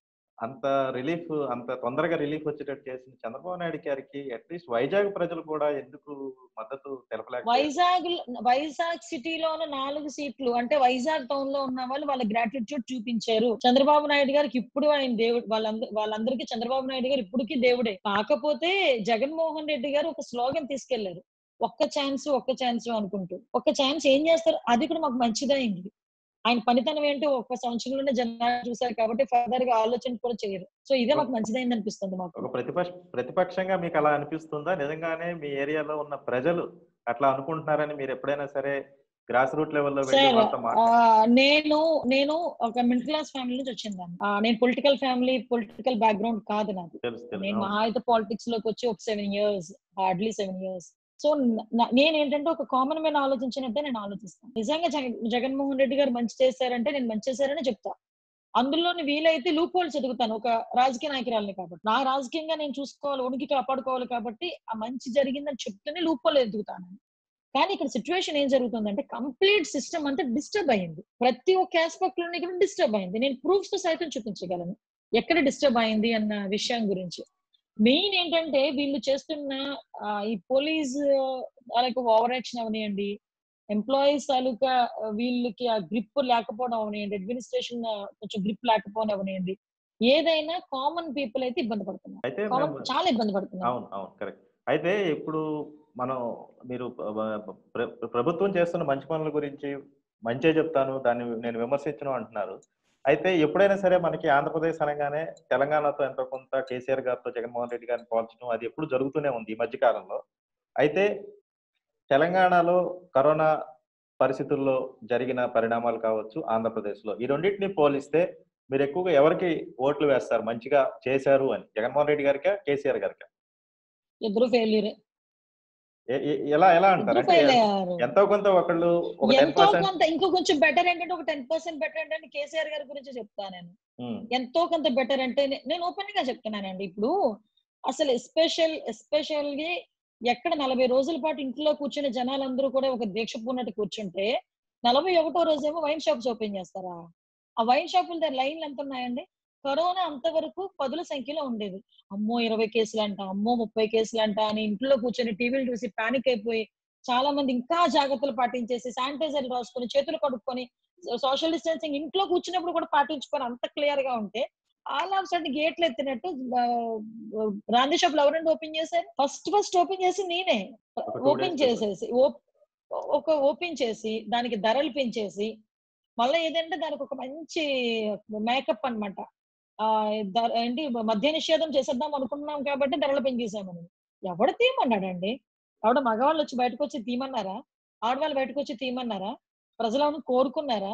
అంత రిలీఫ్ అంత తొందరగా రిలీఫ్ వచ్చేటట్టు చేసిన చంద్రబాబు నాయుడు గారికి అట్లీస్ట్ వైజాగ్ ప్రజలు కూడా ఎందుకు మద్దతు తెలపలేక వైజాగ్ వైజాగ్ సిటీలో ఉన్న నాలుగు సీట్లు అంటే వైజాగ్ టౌన్ లో ఉన్న వాళ్ళు వాళ్ళ గ్రాటిట్యూడ్ చూపించారు చంద్రబాబు నాయుడు గారికి ఇప్పుడు ఆయన దేవుడు వాళ్ళందరూ వాళ్ళందరికీ చంద్రబాబు నాయుడు గారు ఇప్పటికీ దేవుడే కాకపోతే జగన్మోహన్ రెడ్డి గారు ఒక స్లోగన్ తీసుకెళ్లారు ఒక్క ఛాన్స్ ఒక్క ఛాన్స్ అనుకుంటూ ఒక్క ఛాన్స్ ఏం చేస్తారు అది కూడా మాకు మంచిదైంది ఆయన పనితనం ఏంటో ఒక్క సంవత్సరంలోనే జనాలు చూశారు కాబట్టి ఫర్దర్ గా ఆలోచన కూడా చేయరు సో ఇదే మాకు మంచిదైంది అనిపిస్తుంది మాకు ఒక ప్రతిపక్ష ప్రతిపక్షంగా మీకు అలా అనిపిస్తుందా నిజంగానే మీ ఏరియాలో ఉన్న ప్రజలు అట్లా అనుకుంటున్నారని మీరు ఎప్పుడైనా సరే గ్రాస్ రూట్ లెవెల్లో వెళ్ళి సార్ వాళ్ళతో ఆ, మాట్లాడారు నేను నేను ఒక మిడిల్ క్లాస్ ఫ్యామిలీ నుంచి వచ్చిందాన్ని ఆ, నేను పొలిటికల్ ఫ్యామిలీ పొలిటికల్ బ్యాక్గ్రౌండ్ కాదు నాది తెలుసు తెలుసు నేను అవును. మహా అయితే పాలిటిక్స్ లోకి వచ్చి ఒక seven years hardly seven years so నేను ఏంటంటే ఒక కామన్ మ్యాన్ ఆలోచించినట్టే నేను ఆలోచిస్తాను నిజంగా జగ- జగన్మోహన్ రెడ్డి గారు మంచి చేశారంటే నేను మంచి చేశారని చెప్తా అందులోని వీలైతే లూప్ హోల్స్ ఎదుగుతాను ఒక రాజకీయ నాయకురాలని కాబట్టి నా రాజకీయంగా నేను చూసుకోవాలి ఉనికి కాపాడుకోవాలి కాబట్టి ఆ మంచి జరిగిందని చెప్తూనే లూప్ హోల్ ఎదుగుతాను కానీ ఇక్కడ సిచ్యువేషన్ ఏం జరుగుతుందంటే కంప్లీట్ సిస్టమ్ అంతా డిస్టర్బ్ అయింది ప్రతి ఒక్క ఆస్పెక్ట్ లోని కూడా డిస్టర్బ్ అయింది నేను ప్రూఫ్స్ తో సైతం చూపించగలను ఎక్కడ డిస్టర్బ్ అయింది అన్న విషయం గురించి మెయిన్ ఏంటంటే వీళ్ళు చేస్తున్న ఆ, ఈ పోలీస్ వాళ్ళకి ఓవర్ యాక్షన్ అవనియండి ఎంప్లాయీస్ తాలూకా ఆ, వీళ్ళకి ఆ గ్రిప్ లేకపోవడం అవనియండి అడ్మినిస్ట్రేషన్ కొంచెం గ్రిప్ లేకపోవడం అవనియండి ఏదైనా కామన్ పీపుల్ అయితే ఇబ్బంది పడుతున్నారు అయితే కామన్ మేము- చాలా ఇబ్బంది పడుతున్నారు అవును అవును కరెక్ట్ అయితే ఇప్పుడు మనం మీరు ప్ర- ప్ర- ప్రభుత్వం చేస్తున్న మంచి పనుల గురించి మంచే చెప్తాను దాన్ని నేను విమర్శించను అంటున్నారు అయితే ఎప్పుడైనా సరే మనకి ఆంధ్రప్రదేశ్ అనగానే తెలంగాణతో ఎంతో కొంత కేసీఆర్ గారితో జగన్మోహన్ రెడ్డి గారిని పోల్చడం అది ఎప్పుడు జరుగుతూనే ఉంది ఈ మధ్య కాలంలో అయితే తెలంగాణలో కరోనా పరిస్థితుల్లో జరిగిన పరిణామాలు కావచ్చు ఆంధ్రప్రదేశ్లో ఈ రెండింటిని పోలిస్తే మీరు ఎక్కువగా ఎవరికి ఓట్లు వేస్తారు మంచిగా చేశారు అని జగన్మోహన్ రెడ్డి గారికా కేసీఆర్ గారికా ఇద్దరు ఫెయిల్యూర్ ఎ- ఎ- ఎలా ఎలా అంటారు ఇద్దరు అంటే ఫెయిల్ అయ్యారు ఎంతో కొంత ఒకళ్ళు ఒక టెన్ ఎంతో పర్సెంట్ కొంత ఇంకో కొంచెం బెటర్ ఏంటంటే ఒక టెన్ పర్సెంట్ బెటర్ ఏంటంటే కేసీఆర్ గారి గురించి చెప్తాను నేను ఎంతో కొంత బెటర్ అంటే నే- నేను ఓపెన్ గా చెప్తున్నానండి ఇప్పుడు అసలు ఎస్పెషల్ ఎస్పెషల్ గా ఎక్కడ నలభై రోజుల పాటు ఇంట్లో కూర్చుని జనాలందరూ కూడా ఒక దీక్ష పూన్నట్టు కూర్చుంటే నలభై ఒకటో రోజేమో వైన్ షాప్స్ ఓపెన్ చేస్తారా ఆ వైన్ షాపుల దగ్గర లైన్లు ఎంత ఉన్నాయండి కరోనా అంతవరకు పదుల సంఖ్యలో ఉండేది అమ్మో ఇరవై కేసులు అంట అమ్మో ముప్పై కేసులు అంట అని ఇంట్లో కూర్చొని టీవీలు చూసి పానిక్ అయిపోయి చాలా మంది ఇంకా జాగ్రత్తలు పాటించేసి శానిటైజర్ రాసుకొని చేతులు కడుక్కొని సోషల్ డిస్టెన్సింగ్ ఇంట్లో కూర్చున్నప్పుడు కూడా పాటించుకొని అంత క్లియర్ గా ఉంటే ఆల్ ఆఫ్ సడన్ గేట్లు ఎత్తినట్టు బ్రాందీ షాపులు ఎవరండి ఓపెన్ చేశారు ఫస్ట్ ఫస్ట్ ఓపెన్ చేసి నేనే ఒక two ఓపెన్ days చేసేసి ఓప్- ఒక ఓపెన్ చేసి దానికి ధరలు పెంచేసి మళ్ళీ ఏదంటే దానికి ఒక మంచి మేకప్ అన్నమాట ఆ ధర- ఏంటి మద్య నిషేధం చేసేద్దాం అనుకున్నాం కాబట్టి ధరలు పెంచేసామని ఎవడు తీయమన్నాడండి ఎవడ మగవాళ్ళు వచ్చి బయటకు వచ్చి తీయమన్నారా ఆడవాళ్ళు బయటకు వచ్చి తీయమన్నారా ప్రజలను కోరుకున్నారా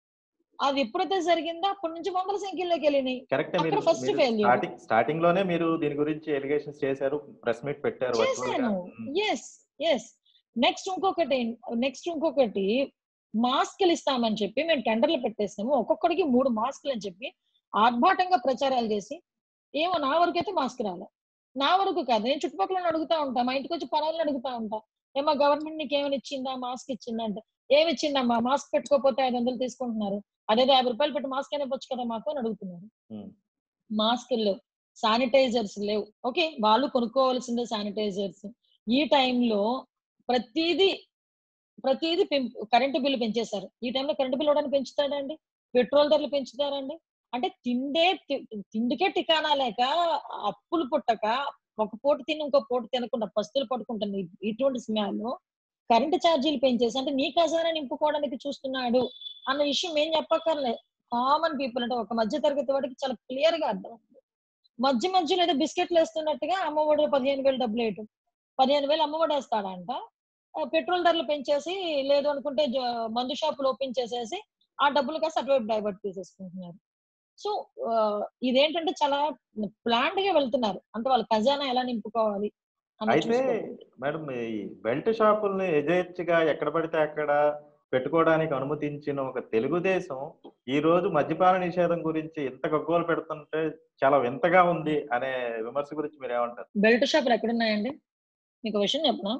అది ఎప్పుడైతే జరిగిందో అప్పటి నుంచి వందల సంఖ్యలోకి వెళ్ళినాయి కరెక్ట్ అక్కడ మీరు first failure. స్టార్టింగ్ స్టార్టింగ్ లోనే మీరు దీని గురించి ఎలిగేషన్స్ చేశారు ప్రెస్ మీట్ పెట్టారు virtual గా. చేశాను ఉమ్, ఎస్ ఎస్ నెక్స్ట్ ఇంకొకటి నెక్స్ట్ ఇంకొకటి మాస్కులు ఇస్తామని చెప్పి మేము టెండర్లు పెట్టేసాము ఒక్కొక్కడికి మూడు మాస్కులు అని చెప్పి ఆర్భాటంగా ప్రచారాలు చేసి ఏమో నా వరకు అయితే మాస్క్ రాలే నా వరకు కాదు నేను చుట్టుపక్కల అడుగుతా ఉంటా మా ఇంటికి వచ్చి పనులను అడుగుతా ఉంటా ఏమో గవర్నమెంట్ నీకు ఏమైనా ఇచ్చిందా మాస్క్ ఇచ్చిందా అంటే ఏమి ఇచ్చిందమ్మా మాస్క్ పెట్టుకోకపోతే ఐదు వందలు తీసుకుంటున్నారు అదే యాభై రూపాయలు పెట్టి మాస్క్ అయినా వచ్చు కదా మాకు అని అడుగుతున్నారు ఉమ్. మాస్కులు లేవు శానిటైజర్స్ లేవు ఓకే వాళ్ళు కొనుక్కోవాల్సిందే శానిటైజర్స్ ఈ టైంలో ప్రతిదీ ప్రతిదీ కరెంటు బిల్లు పెంచేశారు ఈ టైంలో కరెంటు బిల్లు ఇవ్వడానికి పెంచుతాడండి పెట్రోల్ ధరలు పెంచుతారండి అంటే తిండే తి- తిండికే టికానా లేక అప్పులు పుట్టక ఒక పూట తిని ఇంకో పూట తినకుండా పస్తులు పడుకుంటుంది ఇ- ఇటువంటి సమయాల్లో కరెంటు ఛార్జీలు పెంచేసి అంటే నీ ఖజానా నింపుకోవడానికి చూస్తున్నాడు అన్న విషయం ఏం చెప్పక్కర్లే కామన్ పీపుల్ అంటే ఒక మధ్య తరగతి వాడికి చాలా క్లియర్ గా అర్థం మధ్య మధ్యలో ఏదో బిస్కెట్లు వేస్తున్నట్టుగా అమ్మఒడి పదిహేను వేలు డబ్బులు వేయటం పదిహేను వేలు అమ్మఒడి వేస్తాడంట ఆ, పెట్రోల్ ధరలు పెంచేసి లేదు అనుకుంటే జ- మందు షాపులు ఓపెన్ చేసేసి ఆ డబ్బులు కాస్త అటువైపు డైవర్ట్ చేసేసుకుంటున్నారు సో ఇదేంటంటే చాలా ప్లాంట్ గా వెళ్తున్నారు అంటే వాళ్ళ ఖజానా ఎలా నింపుకోవాలి అన్నది అయితే చూసుకోవాలి. మేడం ఈ బెల్ట్ షాపుల్ని యథేచ్ఛగా ఎక్కడ పడితే అక్కడ పెట్టుకోవడానికి అనుమతించిన ఒక తెలుగుదేశం ఈ రోజు మద్యపాన నిషేధం గురించి ఎంత గగ్గోలు పెడుతుంటే చాలా వింతగా ఉంది అనే విమర్శ గురించి మీరు ఏమంటారు బెల్ట్ షాపులు ఎక్కడున్నాయండి మీకు ఒక విషయం చెప్పనా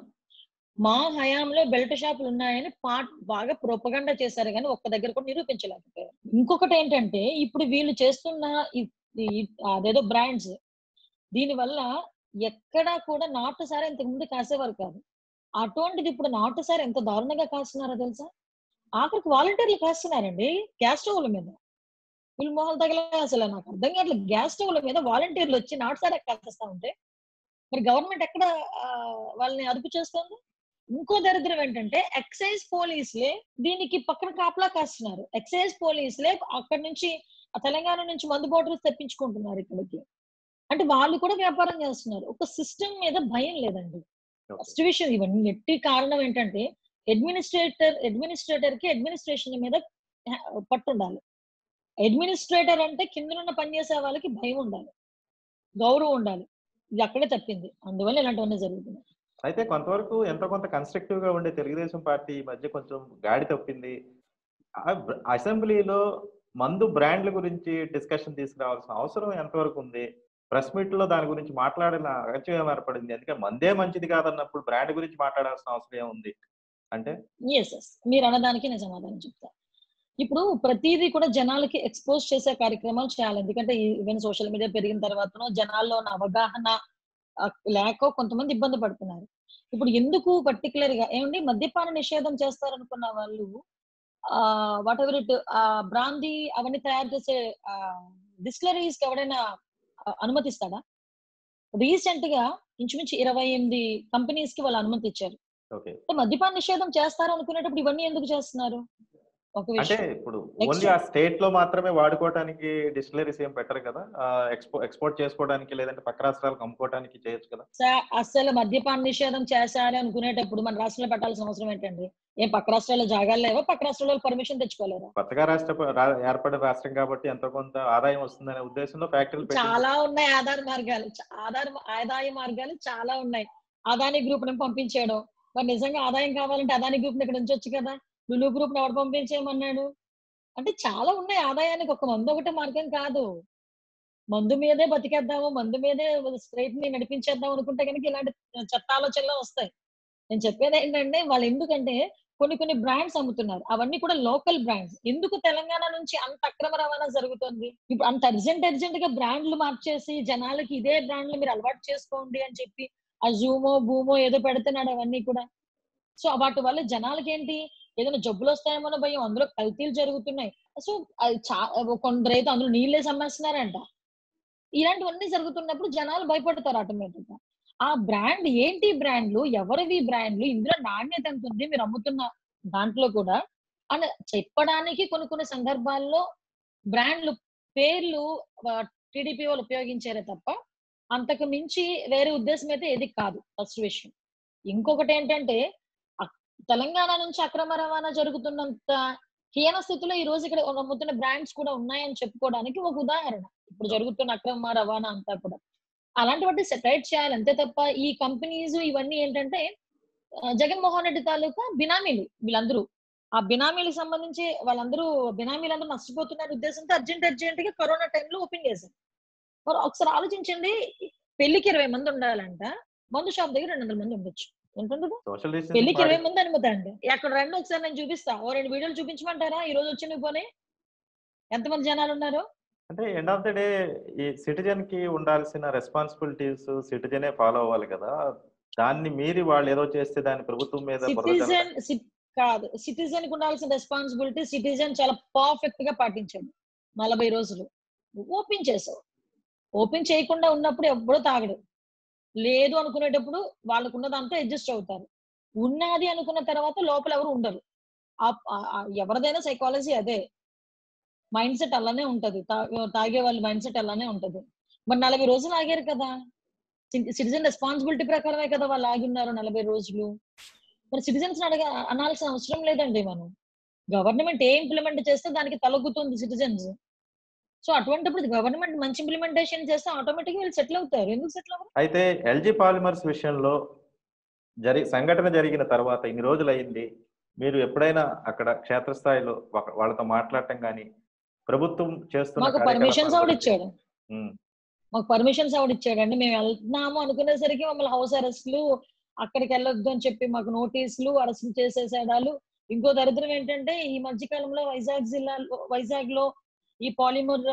మా హయాంలో బెల్ట్ షాపులు ఉన్నాయని పాట్ బాగా ప్రోపగండా చేశారు కానీ ఒక్క దగ్గర కూడా నిరూపించలేకపోయారు ఇంకొకటి ఏంటంటే ఇప్పుడు వీళ్ళు చేస్తున్న ఈ- ఈ- అదేదో బ్రాండ్స్ దీని వల్ల ఎక్కడా కూడా నాటు సారా ఇంతకు ముందు కాసేవారు కాదు అటువంటిది ఇప్పుడు నాటు సారా ఎంత దారుణంగా కాస్తున్నారో తెలుసా ఆఖరికి వాలంటీర్లు కాస్తున్నారండి గ్యాస్ స్టవ్ల మీద వీళ్ళు మొహలు తగలే అసలు నాకు అర్థం కావట్లేదు గ్యాస్ స్టవ్ల మీద వాలంటీర్లు వచ్చి నాటు సారా కాస్తా ఉంటే మరి గవర్నమెంట్ ఎక్కడ ఆ, వాళ్ళని అదుపు చేస్తుంది ఇంకో దరిద్రం ఏంటంటే ఎక్సైజ్ పోలీసులే దీనికి పక్కన కాపలా కాస్తున్నారు ఎక్సైజ్ పోలీసులే అక్కడి నుంచి ఆ తెలంగాణ నుంచి మందు బాటిల్స్ తెప్పించుకుంటున్నారు ఇక్కడికి అంటే వాళ్ళు కూడా వ్యాపారం చేస్తున్నారు ఒక సిస్టమ్ మీద భయం లేదండి ఫస్ట్ విషయం ఇవన్నీ నెట్టి కారణం ఏంటంటే అడ్మినిస్ట్రేటర్ అడ్మినిస్ట్రేటర్ కి అడ్మినిస్ట్రేషన్ మీద హ- పట్టు ఉండాలి అడ్మినిస్ట్రేటర్ అంటే కిందనున్న పనిచేసే వాళ్ళకి భయం ఉండాలి గౌరవం ఉండాలి ఇది అక్కడే తప్పింది అందువల్ల ఇలాంటివన్నీ జరుగుతున్నాయి అయితే కొంతవరకు ఎంతో కొంత కన్స్ట్రక్టివ్ గా ఉండే తెలుగుదేశం పార్టీ ఈ మధ్య కొంచెం గాడి తప్పింది ఆ బ- అసెంబ్లీలో మందు బ్రాండ్ల గురించి డిస్కషన్ తీసుకురావాల్సిన అవసరం ఎంతవరకు ఉంది ప్రెస్ మీట్ లో దాని గురించి మాట్లాడిన అగత్యం ఏర్పడింది ఎందుకంటే మందే మంచిది కాదన్నప్పుడు బ్రాండ్ గురించి మాట్లాడాల్సిన అవసరం ఏముంది అంటే ఎస్ ఎస్ మీరు అన్నదానికి నేను సమాధానం చెప్తా ఇప్పుడు ప్రతిదీ కూడా జనాలకి ఎక్స్పోజ్ చేసే కార్యక్రమాలు చేయాలి ఎందుకంటే ఈవెన్ సోషల్ మీడియా పెరిగిన తర్వాతనో జనాల్లో ఉన్న అవగాహన ఆ, లేక కొంతమంది ఇబ్బంది పడుతున్నారు ఇప్పుడు ఎందుకు పర్టికులర్ గా ఏమండి మద్యపాన నిషేధం చేస్తారనుకున్న వాళ్ళు ఆ వాట్ ఎవర్ ఇట్ ఆ బ్రాందీ అవన్నీ తయారు చేసే డిస్టిలరీస్ కి ఎవడైనా ఆ, అనుమతిస్తాడా రీసెంట్ గా ఇంచుమించు ఇరవై ఎనిమిది కంపెనీస్ కి వాళ్ళు అనుమతి ఇచ్చారు ఓకే అంటే మద్యపాన నిషేధం చేస్తారు అనుకునేటప్పుడు ఇవన్నీ ఎందుకు చేస్తున్నారు ఒక అంటే విషయం ఇప్పుడు Next. ఓన్లీ ఆ స్టేట్ లో మాత్రమే వాడుకోవడానికి డిస్టిలరీస్ ఏం పెట్టరు కదా ఎక్స్పో ఎక్స్పోర్ట్ చేసుకోవడానికి లేదంటే పక్క రాష్ట్రాలకు అమ్ముకోవడానికి చేయొచ్చు కదా సా- అస్సలు మద్యపాన నిషేధం చేశారు అనుకునేటప్పుడు మన రాష్ట్రంలో పెట్టాల్సిన అవసరం ఏంటండి ఏం పక్క రాష్ట్రాల్లో జాగాలు లేవా పక్క రాష్ట్రాల్లో పర్మిషన్ తెచ్చుకోలేరా కొత్తగా రాష్ట్ర రా- ఏర్పడిన రాష్ట్రం కాబట్టి ఎంతో కొంత ఆదాయం వస్తుందనే ఉద్దేశంలో ఫ్యాక్టరీలు పెట్టింది. చాలా ఉన్నాయి ఆధార మార్గాలు చ- ఆధార ఆదాయ మార్గాలు చాలా ఉన్నాయి అదాని గ్రూప్ ని పంపించేయడం మరి నిజంగా ఆదాయం కావాలంటే అదాని గ్రూప్ ని ఇక్కడ ఉంచొచ్చు కదా లులు గ్రూప్ ని ఎవడు పంపించేయమన్నాడు అంటే చాలా ఉన్నాయి ఆదాయానికి ఒక మందు ఒకటే మార్గం కాదు మందు మీదే బతికేద్దాము మందు మీదే స్ట్రైట్ ని నడిపించేద్దాం అనుకుంటే కనుక ఇలాంటి చట్టాలోచనలు వస్తాయి నేను చెప్పేది ఏంటంటే వాళ్ళు ఎందుకంటే కొన్ని కొన్ని బ్రాండ్స్ అమ్ముతున్నారు అవన్నీ కూడా లోకల్ బ్రాండ్స్ ఎందుకు తెలంగాణ నుంచి అంత అక్రమ రవాణా జరుగుతుంది ఇప్పుడు అంత అర్జెంట్ అర్జెంట్ గా బ్రాండ్లు మార్చేసి జనాలకి ఇదే బ్రాండ్లు మీరు అలవాటు చేసుకోండి అని చెప్పి ఆ జూమో భూమో ఏదో పెడుతున్నాడు అవన్నీ కూడా సో వాటి వల్ల జనాలకి ఏంటి ఏదైనా జబ్బులు వస్తాయేమో అన్న భయం అందులో కల్తీలు జరుగుతున్నాయి సో అది చా కొందరు అయితే అందులో నీళ్ళేసి అమ్మేస్తున్నారంట ఇలాంటివన్నీ జరుగుతున్నప్పుడు జనాలు భయపడతారు ఆటోమేటిక్ గా ఆ బ్రాండ్ ఏంటి బ్రాండ్లు ఎవరివి బ్రాండ్లు ఇందులో నాణ్యత ఎంత ఉంది మీరు అమ్ముతున్న దాంట్లో కూడా అని చెప్పడానికి కొన్ని కొన్ని సందర్భాల్లో బ్రాండ్లు పేర్లు టీడీపీ వాళ్ళు ఉపయోగించారే తప్ప అంతకు మించి వేరే ఉద్దేశం అయితే ఏది కాదు ఫస్ట్ విషయం ఇంకొకటి ఏంటంటే అక్- తెలంగాణ నుంచి అక్రమ రవాణా జరుగుతున్నంత హీన స్థితిలో ఈ రోజు ఇక్కడ అమ్ముతున్న బ్రాండ్స్ కూడా ఉన్నాయని చెప్పుకోవడానికి ఒక ఉదాహరణ ఇప్పుడు జరుగుతున్న అక్రమ రవాణా అంతా కూడా అలాంటి వాటిని సెపరేట్ చేయాలి అంతే తప్ప ఈ కంపెనీస్ ఇవన్నీ ఏంటంటే ఆ, జగన్మోహన్ రెడ్డి తాలూకా బినామీలు వీళ్ళందరూ ఆ బినామీలకు సంబంధించి వాళ్ళందరూ బినామీలందరూ నష్టపోతున్న ఉద్దేశంతో అర్జెంట్ అర్జెంట్ గా కరోనా టైంలో ఓపెన్ చేశారు మరి ఒకసారి ఆలోచించండి పెళ్లికి ఇరవై మంది ఉండాలంట మందు షాప్ దగ్గర రెండు వందల మంది ఉండొచ్చు ఉంటుండదు సోషల్ పెళ్లికి ఇరవై డిస్టెన్స్ మంది అనుమతి అండి అక్కడ రండి ఒకసారి నేను చూపిస్తా ఓ రెండు వీడియోలు చూపించమంటారా ఈ రోజు వచ్చిన పోనీ ఎంతమంది జనాలు ఉన్నారు అంటే ఎండ్ ఆఫ్ ద డే ఈ సిటిజన్ కి ఉండాల్సిన రెస్పాన్సిబిలిటీస్ సిటిజనే ఫాలో అవ్వాలి కదా దాన్ని మీరి వాళ్ళు ఏదో చేస్తే దాని ప్రభుత్వం మీద బురద చల్లడం. సిటిజన్ కాదు సిటిజన్ కి ఉండాల్సిన రెస్పాన్సిబిలిటీ సిటిజన్ చాలా పర్ఫెక్ట్ గా పాటించాడు నలభై రోజులు ఓపెన్ చేసావు ఓపెన్ చేయకుండా ఉన్నప్పుడు ఎప్పుడూ తాగడు లేదు అనుకునేటప్పుడు వాళ్ళకు ఉన్న దాంతో అడ్జస్ట్ అవుతారు ఉన్నది అనుకున్న తర్వాత లోపల ఎవరు ఉండరు ఆ- ఆ- ఆ ఎవరిదైనా సైకాలజీ అదే మైండ్ సెట్ అలానే ఉంటది తా- తాగే వాళ్ళ మైండ్ సెట్ అలానే ఉంటది మరి నలభై రోజులు ఆగారు కదా సిటిజన్ రెస్పాన్సిబిలిటీ ప్రకారమే కదా వాళ్ళు ఆగి ఉన్నారు నలభై రోజులు మరి సిటిజన్స్ అడగ అనాల్సిన అవసరం లేదండి మనం గవర్నమెంట్ ఏ ఇంప్లిమెంట్ చేస్తే దానికి తలొగ్గుతుంది సిటిజన్స్ సో అటువంటిప్పుడు గవర్నమెంట్ మంచి ఇంప్లిమెంటేషన్ చేస్తే ఆటోమేటిక్ వీళ్ళు సెటిల్ అవుతారు ఎందుకు సెటిల్ అవ్వరు అయితే ఎల్జీ పాలిమర్స్ విషయంలో జరి సంఘటన జరిగిన తర్వాత ఇన్ని రోజులు అయింది మీరు ఎప్పుడైనా అక్కడ క్షేత్రస్థాయిలో ఒక- వాళ్ళతో మాట్లాడటం కానీ ప్రభుత్వం చేస్తున్న మాకు కార్యకలాపాల పర్మిషన్స్ ఆవిడ గురించి- ఇచ్చాడు ఉమ్, మాకు పర్మిషన్స్ ఆవిడ ఇచ్చాడండి మేము వెళ్తున్నాము అనుకునేసరికి మమ్మల్ని హౌస్ అరెస్ట్లు అక్కడికి వెళ్ళొద్దు అని చెప్పి మాకు నోటీసులు అరెస్ట్ చేసేసేడాలు ఇంకో దరిద్రం ఏంటంటే ఈ మధ్య కాలంలో వైజాగ్ జిల్లాలో వైజాగ్ లో ఈ పాలిమర్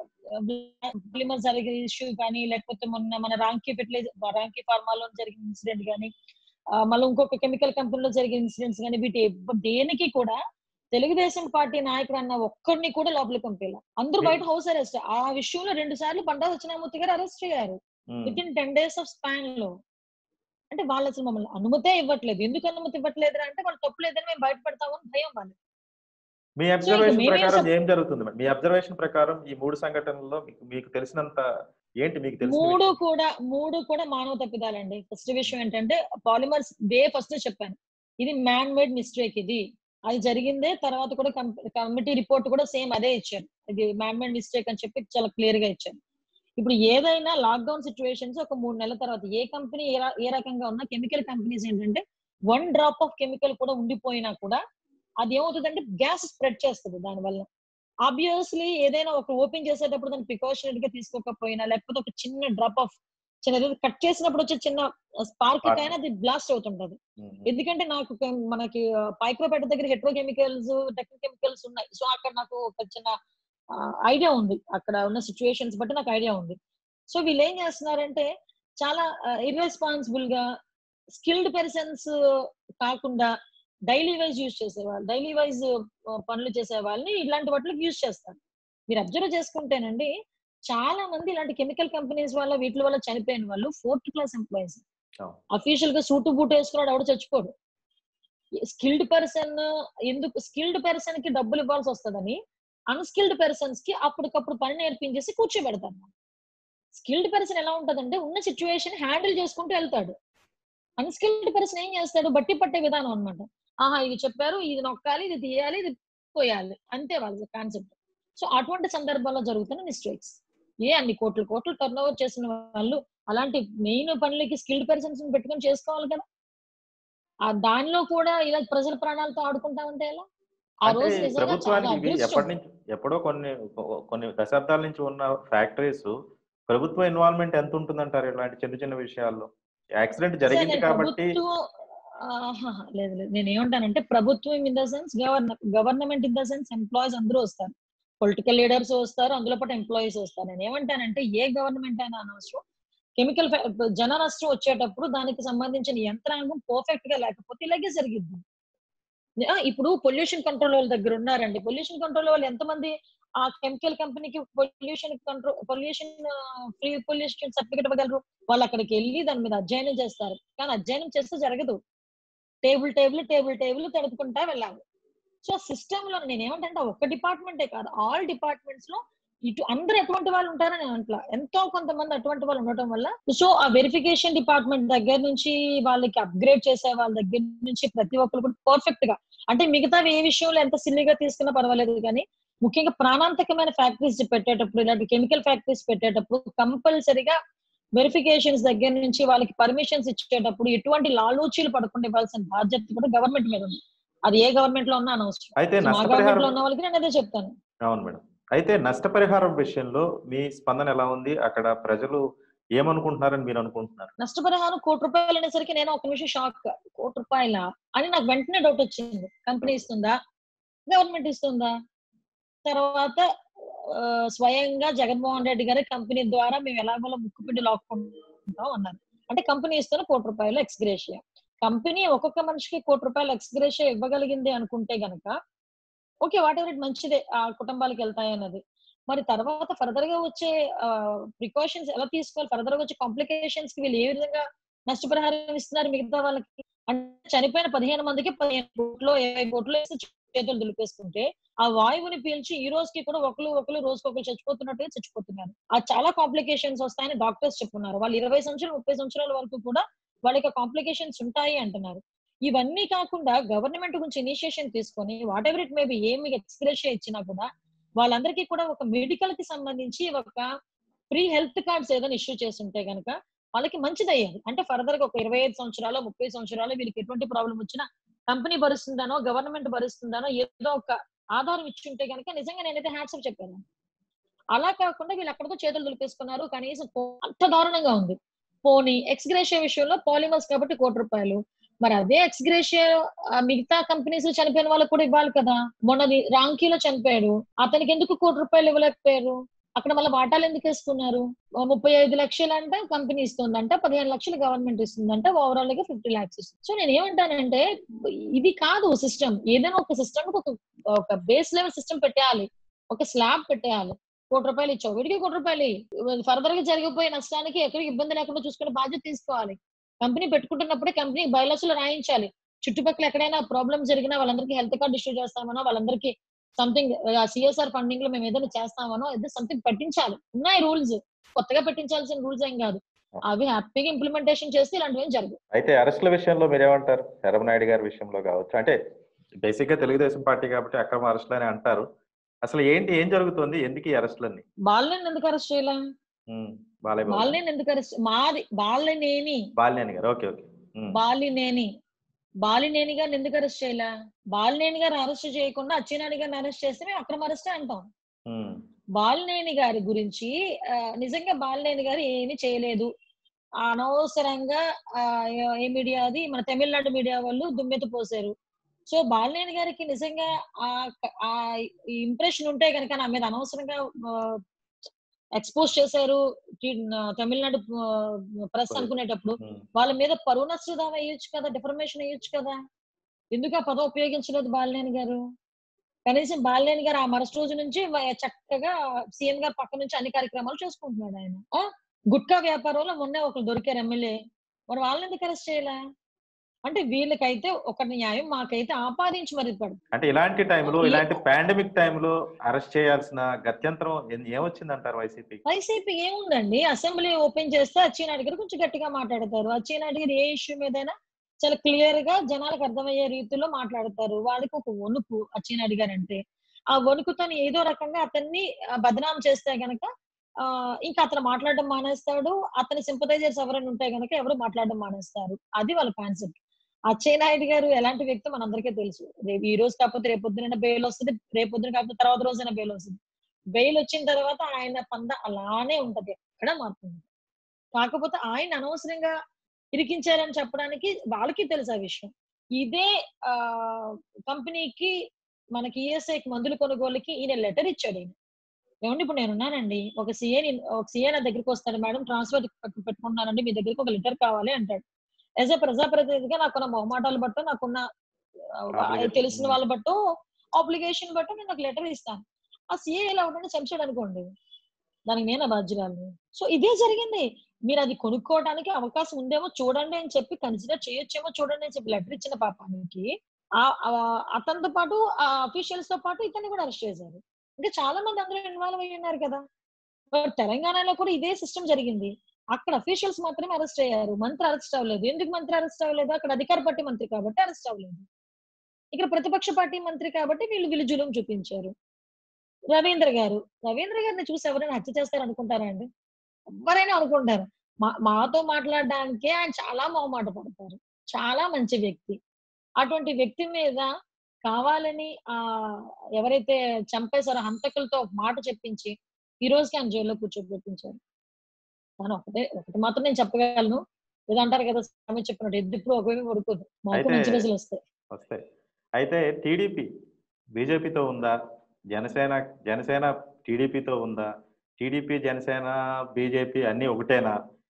పాలిమర్ జరిగే ఇష్యూ కానీ లేకపోతే మొన్న మన రాంకీ ఫెర్టిలైజర్ రాంకీ ఫార్మాలో జరిగిన ఇన్సిడెంట్ కానీ మళ్ళీ ఇంకొక కెమికల్ కంపెనీలో జరిగిన ఇన్సిడెంట్స్ కానీ వీటి ఎవ్వ- దేనికి కూడా తెలుగుదేశం పార్టీ నాయకుడు అన్న ఒక్కడిని కూడా లోపలికి పంపేలా అందరూ బయట హౌస్ అరెస్ట్ ఆ విషయంలో రెండు సార్లు బండా సత్యనామూర్తి గారు అరెస్ట్ అయ్యారు um. Within ten days of span లో అంటే వాళ్ళు అసలు మమ్మల్ని అనుమతే ఇవ్వట్లేదు ఎందుకు అనుమతి ఇవ్వట్లేదు అంటే వాళ్ళు తప్పు లేదని మేము బయటపడతామని భయం వాళ్ళు మీ అబ్జర్వేషన్ మేమే ప్రకారం సబ్- ఏం జరుగుతుంది మేడం? మీ అబ్జర్వేషన్ ప్రకారం ఈ మూడు సంఘటనల్లో మీకు మీకు తెలిసినంత ఏంటి మీకు తెలిసిన మూడు విషయం? కూడా మూడు కూడా మానవ తప్పిదాలండి ఫస్ట్ విషయం ఏంటంటే పాలిమర్స్ డే ఫస్ట్ చెప్పాను ఇది మ్యాన్ మేడ్ మిస్టేక్ ఇది అది జరిగిందే తర్వాత కూడా కమిటీ రిపోర్ట్ కూడా సేమ్ అదే ఇచ్చారు ఇది మ్యాన్ మేడ్ మిస్టేక్ అని చెప్పి చాలా క్లియర్ గా ఇచ్చారు ఇప్పుడు ఏదైనా లాక్డౌన్ సిచ్యువేషన్స్ ఒక మూడు నెలల తర్వాత ఏ కంపెనీ ఏ ర- ఏ రకంగా ఉన్నా కెమికల్ కంపెనీస్ ఏంటంటే వన్ డ్రాప్ ఆఫ్ కెమికల్ కూడా ఉండిపోయినా కూడా అది ఏమవుతుందంటే గ్యాస్ స్ప్రెడ్ చేస్తుంది దానివల్ల ఆబ్వియస్లీ ఏదైనా ఒక ఓపెన్ చేసేటప్పుడు దాన్ని ప్రికాషనరీ గా తీసుకోకపోయినా లేకపోతే ఒక చిన్న డ్రాప్ ఆఫ్ చిన్న కట్ చేసినప్పుడు వచ్చే చిన్న స్పార్క్ Spark. అయినా అది బ్లాస్ట్ అవుతుంటది ఉమ్, ఎందుకంటే నాకు ఒక మనకి పైక్రోపేట దగ్గర హెట్రోకెమికల్స్ టెక్నికెమికల్స్ ఉన్నాయి సో అక్కడ నాకు ఒక చిన్న ఐడియా ఉంది అక్కడ ఉన్న సిచ్యువేషన్స్ బట్టి నాకు ఐడియా ఉంది సో వీళ్ళు ఏం చేస్తున్నారంటే చాలా ఇర్రెస్పాన్సిబుల్ గా స్కిల్డ్ పర్సన్స్ కాకుండా డైలీ వైజ్ యూజ్ చేసేవాళ్ళు డైలీ వైజ్ పనులు చేసే వాళ్ళని ఇలాంటి వాటికి యూజ్ చేస్తారు మీరు అబ్జర్వ్ చేసుకుంటేనండి చాలా మంది ఇలాంటి కెమికల్ కంపెనీస్ వల్ల వీటి వల్ల చనిపోయిన వాళ్ళు ఫోర్త్ క్లాస్ ఎంప్లాయీస్ అవును. అఫీషియల్ గా సూటు బూట్ వేసుకున్నాడు ఎవడు చచ్చిపోడు స్కిల్డ్ పర్సన్ ఎందుకు స్కిల్డ్ పర్సన్ కి డబ్బులు ఇవ్వాల్సి వస్తుందని అన్స్కిల్డ్ పర్సన్స్ కి అప్పటికప్పుడు పని నేర్పించేసి కూర్చోబెడతారు స్కిల్డ్ పర్సన్ ఎలా ఉంటదంటే ఉన్న సిచ్యువేషన్ హ్యాండిల్ చేసుకుంటూ వెళ్తాడు అన్స్కిల్డ్ పర్సన్ ఏం చేస్తాడు బట్టి పట్టే విధానం అన్నమాట ఆహా ఇది చెప్పారు ఇది నొక్కాలి ఇది తీయాలి ఇది పోయాలి అంతే వాళ్ళ కాన్సెప్ట్ సో అటువంటి సందర్భాల్లో జరుగుతున్న మిస్టేక్స్ ఏ అన్ని కోట్లు కోట్లు టర్న్ ఓవర్ చేసిన వాళ్ళు అలాంటి మెయిన్ పనులకి స్కిల్డ్ పర్సన్స్ పెట్టుకొని చేసుకోవాలి కదా ఆ దానిలో కూడా ఇలా ప్రజల ప్రాణాలతో ఆడుకుంటా ఉంటే ఎలా ఆ అంటే రోజు నిజంగా చాలా ప్రభుత్వానికి ఇవి అదృష్టం. ఎప్పటి నుంచి ఎప్పుడో కొన్ని కొన్ని దశాబ్దాల నుంచి ఉన్న ఫ్యాక్టరీస్ ప్రభుత్వ ఇన్వాల్వ్మెంట్ ఎంత ఉంటుందంటారు ఇలాంటి చిన్న చిన్న విషయాల్లో యాక్సిడెంట్ జరిగింది సరే, కాబట్టి ప్రభుత్వం ఆహాహా, లేదు లేదు నేను ఏమంటానంటే ప్రభుత్వం in the sense govern government in the sense employees అందరూ వస్తారు పొలిటికల్ లీడర్స్ వస్తారు అందులో పాటు ఎంప్లాయీస్ వస్తారు నేను ఏమంటానంటే ఏ గవర్నమెంట్ అయినా అనవసరం కెమికల్ జన నష్టం వచ్చేటప్పుడు దానికి సంబంధించిన యంత్రాంగం పర్ఫెక్ట్ గా లేకపోతే ఇలాగే జరిగిద్ది ఆ, ఇప్పుడు పొల్యూషన్ కంట్రోల్ వాళ్ళ దగ్గర ఉన్నారండి పొల్యూషన్ కంట్రోల్ వాళ్ళు ఎంతమంది ఆ కెమికల్ కంపెనీకి pollution control pollution free pollution certificate ఇవ్వగలరు వాళ్ళు అక్కడికి వెళ్ళి దాని మీద అధ్యయనం చేస్తారు కానీ అధ్యయనం చేస్తే జరగదు టేబుల్ టేబుల్ టేబుల్ టేబుల్ తడుపుకుంటా వెళ్ళాలి సో సిస్టమ్ లో నేను ఏమంటే ఒక్క డిపార్ట్మెంటే కాదు ఆల్ డిపార్ట్మెంట్స్ లో ఇటు అందరు ఎటువంటి వాళ్ళు ఉంటారని నేను అంటలా ఎంతో కొంతమంది అటువంటి వాళ్ళు ఉండటం వల్ల సో ఆ వెరిఫికేషన్ డిపార్ట్మెంట్ దగ్గర నుంచి వాళ్ళకి అప్గ్రేడ్ చేసే వాళ్ళ దగ్గర నుంచి ప్రతి ఒక్కరు కూడా పర్ఫెక్ట్ గా అంటే మిగతా ఏ విషయంలో ఎంత సిల్లిగా తీసుకున్నా పర్వాలేదు కానీ ముఖ్యంగా ప్రాణాంతకమైన ఫ్యాక్టరీస్ పెట్టేటప్పుడు ఇలాంటి కెమికల్ ఫ్యాక్టరీస్ పెట్టేటప్పుడు కంపల్సరిగా వెరిఫికేషన్స్ దగ్గర నుంచి వాళ్ళకి పర్మిషన్స్ ఇచ్చేటప్పుడు ఎటువంటి లాలూచీలు పడకుండా ఇవ్వాల్సిన బాధ్యత కూడా గవర్నమెంట్ మీద ఉంది అది ఏ గవర్నమెంట్ లో ఉన్నా అనవసరం అయితే సో మా గవర్నమెంట్ నష్టపరిహారం లో ఉన్న వాళ్ళకి నేను అదే చెప్తాను అవును మేడం అయితే నష్టపరిహారం విషయంలో మీ స్పందన ఎలా ఉంది అక్కడ ప్రజలు ఏమనుకుంటున్నారని మీరు అనుకుంటున్నారు నష్టపరిహారం కోటి రూపాయలు అనేసరికి నేను ఒక నిమిషం షాక్ కోటి రూపాయల అని నాకు వెంటనే డౌట్ వచ్చింది కంపెనీ ఇస్తుందా గవర్నమెంట్ ఇస్తుందా తర్వాత ఆ, స్వయంగా జగన్మోహన్ రెడ్డి గారి కంపెనీ ద్వారా మేము ఎలాగోలా ముక్కుపిండి లాక్కుంటాం అన్నారు అంటే కంపెనీ ఇస్తున్న కోటి రూపాయలు ఎక్స్గ్రేషియా కంపెనీ ఒక్కొక్క మనిషికి కోటి రూపాయలు ఎక్స్గ్రేషియా ఇవ్వగలిగింది అనుకుంటే గనక ఓకే వాట్ ఎవర్ ఇట్ మంచిదే ఆ కుటుంబాలకు వెళ్తాయి అన్నది మరి తర్వాత ఫర్దర్ గా వచ్చే ప్రికాషన్స్ ఎలా తీసుకోవాలి ఫర్దర్ గా వచ్చే కాంప్లికేషన్స్ కి వీళ్ళు ఏ విధంగా నష్టపరిహారం ఇస్తున్నారు మిగతా వాళ్ళకి అంటే చనిపోయిన పదిహేను మందికి పదిహేను కోట్లు ఇరవై కోట్లు వేసి చేతులు దులిపేసుకుంటే ఆ వాయువుని పీల్చి ఈ రోజుకి కూడా ఒకరు ఒకరు రోజుకి ఒకరు చచ్చిపోతున్నట్టుగా చచ్చిపోతున్నారు ఆ చాలా కాంప్లికేషన్స్ వస్తాయని డాక్టర్స్ చెప్పున్నారు వాళ్ళు ఇరవై సంవత్సరాలు ముప్పై సంవత్సరాల వరకు కూడా వాళ్ళకి కాంప్లికేషన్స్ ఉంటాయి అంటున్నారు ఇవన్నీ కాకుండా గవర్నమెంట్ గురించి ఇనిషియేషన్ తీసుకొని వాట్ ఎవర్ ఇట్ మేబీ ఏమి ఎక్స్ప్రెషన్ ఇచ్చినా కూడా వాళ్ళందరికీ కూడా ఒక మెడికల్ కి సంబంధించి ఒక ఫ్రీ హెల్త్ కార్డ్స్ ఏదైనా ఇష్యూ చేస్తుంటే గనక వాళ్ళకి మంచిది అయ్యేది అంటే ఫర్దర్ గా ఒక ఇరవై ఐదు సంవత్సరాలు ముప్పై సంవత్సరాలు వీళ్ళకి ఎటువంటి ప్రాబ్లం వచ్చినా కంపెనీ భరిస్తుందానో గవర్నమెంట్ భరిస్తుందానో ఏదో ఒక ఆధారం ఇచ్చుంటే గనక నిజంగా నేనైతే హ్యాట్సప్ చెప్పాను అలా కాకుండా వీళ్ళు అక్కడితో చేతులు దులిపేసుకున్నారు కనీసం పో- అంత దారుణంగా ఉంది పోనీ ఎక్స్గ్రేషియా విషయంలో పాలిమర్స్ కాబట్టి కోటి రూపాయలు మరి అదే ఎక్స్గ్రేషియా మిగతా కంపెనీస్ చనిపోయిన వాళ్ళకి కూడా ఇవ్వాలి కదా మొన్నది రాంకీలో చనిపోయాడు అతనికి ఎందుకు కోటి రూపాయలు ఇవ్వలేకపోయారు అక్కడ మళ్ళీ వాటాలు ఎందుకు వేసుకున్నారు ఓ ముప్పై ఐదు లక్షలు అంటే కంపెనీ ఇస్తుందంట పదిహేను లక్షలు గవర్నమెంట్ ఇస్తుందంట ఓవరాల్ గా ఫిఫ్టీ లాక్స్ ఇస్తుంది సో నేను ఏమంటానంటే ఇది కాదు సిస్టమ్ ఏదైనా ఒక సిస్టమ్ ఒక ఒక బేస్ లెవెల్ సిస్టమ్ పెట్టేయాలి ఒక స్లాబ్ పెట్టేయాలి కోటి రూపాయలు ఇచ్చావు వీడికి కోటి రూపాయలు ఫర్దర్ గా జరిగిపోయే నష్టానికి ఎక్కడికి ఇబ్బంది లేకుండా చూసుకునే బాధ్యత తీసుకోవాలి కంపెనీ పెట్టుకుంటున్నప్పుడే కంపెనీ బయలాస్ లో రాయించాలి చుట్టుపక్కల ఎక్కడైనా ప్రాబ్లం జరిగినా వాళ్ళందరికీ హెల్త్ కార్డ్ ఇష్యూ చేస్తామనో వాళ్ళందరికీ సంథింగ్ సిఎస్ఆర్ ఫండింగ్ లో మేము ఏదైనా చేస్తామనో ఏదో సంథింగ్ పెట్టించాలి ఉన్నాయి రూల్స్ కొత్తగా పెట్టించాల్సిన రూల్స్ ఏం కాదు అవి హ్యాపీగా ఇంప్లిమెంటేషన్ చేస్తే ఇలాంటివి ఏం జరగదు అయితే అరెస్టుల విషయంలో మీరేమంటారు నాయుడు గారి విషయంలో కావచ్చు అంటే బేసిక్ గా తెలుగుదేశం పార్టీ కాబట్టి అక్రమ అరెస్టులు అని అంటారు అసలు ఏంటి ఏం జరుగుతుంది ఎందుకు ఈ అరెస్టులన్నీ బాలని ఎందుకు అరెస్ట్ చేయాలి ఉమ్, బాలయ్య బాబు బాలని ఎందుకు అరెస్ట్ మాది బాలనేని బాలినేని గారు okay okay um, Balineni Balineni గారిని ఎందుకు అరెస్ట్ చేయలే బాలినేని గారు అరెస్ట్ చేయకుండా అచ్చెన్నాయుడు గారిని అరెస్ట్ చేస్తే మేము అక్రమ అరెస్ట్ అంటాం ఉమ్, బాలినేని గారి గురించి ఆ, నిజంగా బాలినేని గారు ఏమీ చేయలేదు అనవసరంగా ఆ, ఏ మీడియా అది మన తమిళనాడు మీడియా వాళ్ళు దుమ్మెత్తి పోసారు సో బాలినేని గారికి నిజంగా ఆ ఆ ఇంప్రెషన్ ఉంటే కనుక నా మీద అనవసరంగా ఎక్స్పోజ్ చేశారు టి- తమిళనాడు ప్రెస్ అనుకునేటప్పుడు ఉమ్. వాళ్ళ మీద పరువు నష్టదానం వేయొచ్చు కదా డిఫర్మేషన్ వేయొచ్చు కదా ఎందుకు ఆ పదం ఉపయోగించలేదు బాలినేని గారు కనీసం బాలినేని గారు ఆ మరుసటి రోజు నుంచి వ- చక్కగా సీఎం గారు పక్క నుంచి అన్ని కార్యక్రమాలు చేసుకుంటున్నాడు ఆయన ఆ? గుట్కా వ్యాపారంలో మొన్నే ఒకరు దొరికారు ఎమ్మెల్యే మరి వాళ్ళని ఎందుకు అరెస్ట్ చేయలే అంటే వీళ్ళకైతే ఒక న్యాయం మాకైతే ఆపాదించి మరి పడు అంటే ఇలాంటి టైంలో ఈ- ఇలాంటి పాండమిక్ టైంలో అరెస్ట్ చేయాల్సిన గత్యంతరం ఏం- ఏమొచ్చింది అంటారు వైసీపీ వైసీపీ ఏముందండి అసెంబ్లీ ఓపెన్ చేస్తే అచ్చెన్నాయుడు గారు కొంచెం గట్టిగా మాట్లాడతారు అచ్చెన్నాయుడు గారు ఏ ఇష్యూ మీదైనా చాలా క్లియర్ గా జనాలకు అర్థమయ్యే రీతిలో మాట్లాడతారు వాళ్ళకి ఒక వణుకు అచ్చెన్నాయుడు గారు అంటే ఆ వణుకుతో ఏదో రకంగా అతన్ని ఆ, బదనాం చేస్తే గనక ఆ ఇంకా అతను మాట్లాడడం మానేస్తాడు అతని సింపథైజర్స్ ఎవరైనా ఉంటే గనక ఎవరు మాట్లాడడం మానేస్తారు అది వాళ్ళ కాన్సెప్ట్ అచ్చెన్నాయుడు గారు ఎలాంటి వ్యక్తి మనందరికీ తెలుసు రేపు ఈ రోజు కాకపోతే రేపు పొద్దున బెయిల్ వస్తుంది రేపు పొద్దున కాకపోతే తర్వాత రోజైనా బెయిల్ వస్తుంది బెయిల్ వచ్చిన తర్వాత ఆయన పంద అలానే ఉంటది ఎక్కడ మార్పు ఉండదు. కాకపోతే ఆయన అనవసరంగా ఇరికించారని చెప్పడానికి వాళ్ళకి తెలుసు ఆ విషయం ఇదే ఆ కంపెనీకి మనకి ఈఎస్ఐకి మందుల కొనుగోలుకి ఈయన లెటర్ ఇచ్చాడు ఈయన ఏమండి ఇప్పుడు నేను ఉన్నానండి ఒక సీఏ ఒక సీఏ నా దగ్గరికి వస్తాడు మేడం ట్రాన్స్ఫర్ పెట్టుకుంటున్నానండి మీ దగ్గరికి ఒక లెటర్ కావాలి అంటాడు యాజ్ ఎ ప్రజాప్రతినిధిగా నాకున్న మొహమాటాలు బట్టో నాకున్న ఆ, Obligation. తెలిసిన వాళ్ళ బట్టో ఆబ్లిగేషన్ బట్టో నేను ఒక లెటర్ ఇస్తాను ఆ సీఏ ఎలా ఉంటుందో చంపాడు అనుకోండి దానికి నేను బాధ్యురాలు సో ఇదే జరిగింది మీరు అది కొనుక్కోవడానికి అవకాశం ఉందేమో చూడండి అని చెప్పి కన్సిడర్ చేయొచ్చేమో చూడండి అని చెప్పి లెటర్ ఇచ్చిన పాపానికి ఆ- ఆ- అతనితో పాటు ఆ అఫీషియల్స్ తో పాటు ఇతన్ని కూడా అరెస్ట్ చేశారు ఇంకా చాలా మంది అందులో ఇన్వాల్వ్ అయ్యి ఉన్నారు కదా మరి తెలంగాణలో కూడా ఇదే సిస్టమ్ జరిగింది అక్కడ అఫీషియల్స్ మాత్రమే అరెస్ట్ అయ్యారు మంత్రి అరెస్ట్ అవ్వలేదు ఎందుకు మంత్రి అరెస్ట్ అవ్వలేదు అక్కడ అధికార పార్టీ మంత్రి కాబట్టి అరెస్ట్ అవ్వలేదు ఇక్కడ ప్రతిపక్ష పార్టీ మంత్రి కాబట్టి వీళ్ళు వీళ్ళు జులుం చూపించారు రవీంద్ర గారు రవీంద్ర గారిని చూసి ఎవరైనా హత్య చేస్తారు అనుకుంటారా అండి ఎవరైనా అనుకుంటారు మా మాతో మాట్లాడడానికే ఆయన చాలా మొహమాట పడతారు చాలా మంచి వ్యక్తి అటువంటి వ్యక్తి మీద కావాలని ఆ ఎవరైతే చంపేశారో హంతకులతో ఒక మాట చెప్పించి ఈ రోజుకి ఆయన జైల్లో కూర్చోబెట్టించారు కానీ ఒకటే ఒకటి మాత్రం నేను చెప్పగలను ఏదో అంటారు కదా స్వామి చెప్పినట్టు ఎద్దు ఇప్పుడు ఒకవైపు పడుకోదు మాకు అయితే- మంచి రోజులు వస్తాయి వస్తాయి అయితే టీడీపీ బీజేపీతో ఉందా జనసేన జనసేన టీడీపీతో ఉందా టీడీపీ జనసేన బీజేపీ అన్ని ఒకటేనా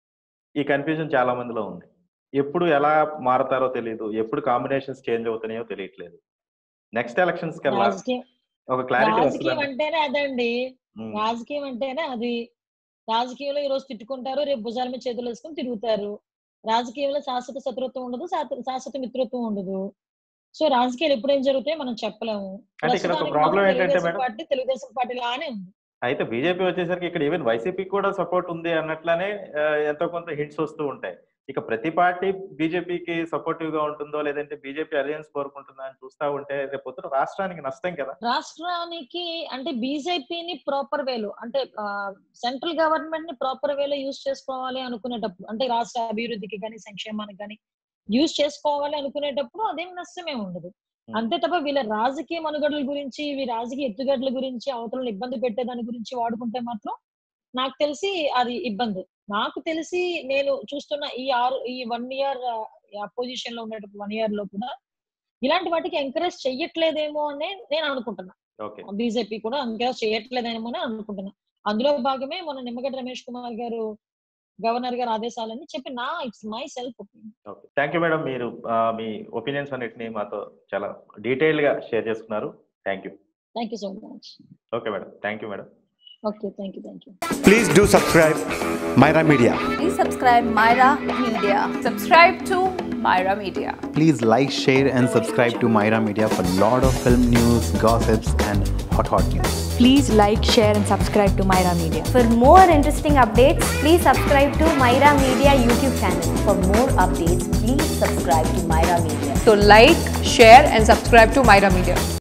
ఈ కన్ఫ్యూజన్ చాలా మందిలో ఉంది ఎప్పుడు ఎలా మారతారో తెలియదు ఎప్పుడు కాంబినేషన్స్ చేంజ్ అవుతున్నాయో తెలియట్లేదు నెక్స్ట్ ఎలక్షన్స్ కల్లా రాజకీయం ఒక క్లారిటీ రాజకీయం వస్తుంది అంటేనే అదండి రాజకీయం అంటేనే అది రాజకీయంలో ఈ రోజు తిట్టుకుంటారు రేపు భుజాల మీద చేతులు వేసుకొని తిరుగుతారు రాజకీయంలో శాశ్వత శత్రుత్వం ఉండదు శాశ్వత శాశ్వత మిత్రత్వం ఉండదు సో రాజకీయాలు ఎప్పుడు ఏం జరుగుతాయో మనం చెప్పలేము అంటే ఇక్కడ ఒక ప్రస్తుతానికి ప్రాబ్లం మాత్రం ఏంటంటే Telugu Desam madam party Telugu Desam party లానే ఉంది అయితే బీజేపీ వచ్చేసరికి ఇక్కడ ఈవెన్ వైసీపీ కూడా సపోర్ట్ ఉంది అన్నట్లనే ఆ, ఎంతో కొంత హింట్స్ వస్తూ ఉంటాయి ఇక ప్రతి పార్టీ బీజేపీకి సపోర్టివ్ గా ఉంటుందో లేదంటే బీజేపీ అలయన్స్ కోరుకుంటుందా అని చూస్తా ఉంటే రేపు పొద్దున రాష్ట్రానికి నష్టం కదా రాష్ట్రానికి అంటే బీజేపీని ప్రాపర్ వేలో అంటే సెంట్రల్ గవర్నమెంట్ ని ప్రాపర్ వేలో యూజ్ చేసుకోవాలి అనుకునేటప్పుడు అంటే రాష్ట్ర అభివృద్ధికి కానీ సంక్షేమానికి కానీ యూజ్ చేసుకోవాలి అనుకునేటప్పుడు అదేం నష్టమే ఉండదు అంతే తప్ప వీళ్ళ రాజకీయ మనుగడల గురించి ఇవి రాజకీయ ఎత్తుగడల గురించి అవతలను ఇబ్బంది పెట్టేదాని గురించి వాడుకుంటే మాత్రం నాకు తెలిసి అది ఇబ్బంది నాకు తెలిసి నేను చూస్తున్న ఈ ఆరు ఈ వన్ ఇయర్ అపోజిషన్ లో ఉండేటప్పుడు వన్ ఇయర్ లో కూడా ఇలాంటి వాటికి ఎంకరేజ్ చెయ్యట్లేదేమో అని నేను అనుకుంటున్నా ఓకే బీజేపీ కూడా ఎంకరేజ్ చేయట్లేదేమో అని అనుకుంటున్నా అందులో భాగమే మన నిమ్మగడ్డ రమేష్ కుమార్ గారు గవర్నర్ గారు ఆదేశాలని చెప్పి నా it's my self opinion okay thank you madam మీరు ఆ, మీ ఒపీనియన్స్ అన్నిటిని మాతో చాలా డీటెయిల్ గా షేర్ చేసుకున్నారు thank you thank you so much okay madam thank you madam okay thank you thank you Please do subscribe Myra Media. Please subscribe Myra Media. Subscribe to Myra Media. Please like, share, and subscribe to Myra Media for lot of film news, gossips, and hot hot news. Please like, share, and subscribe to Myra Media. For more interesting updates, please subscribe to Myra Media YouTube channel. For more updates, please subscribe to Myra Media. So like, share and subscribe to Myra Media.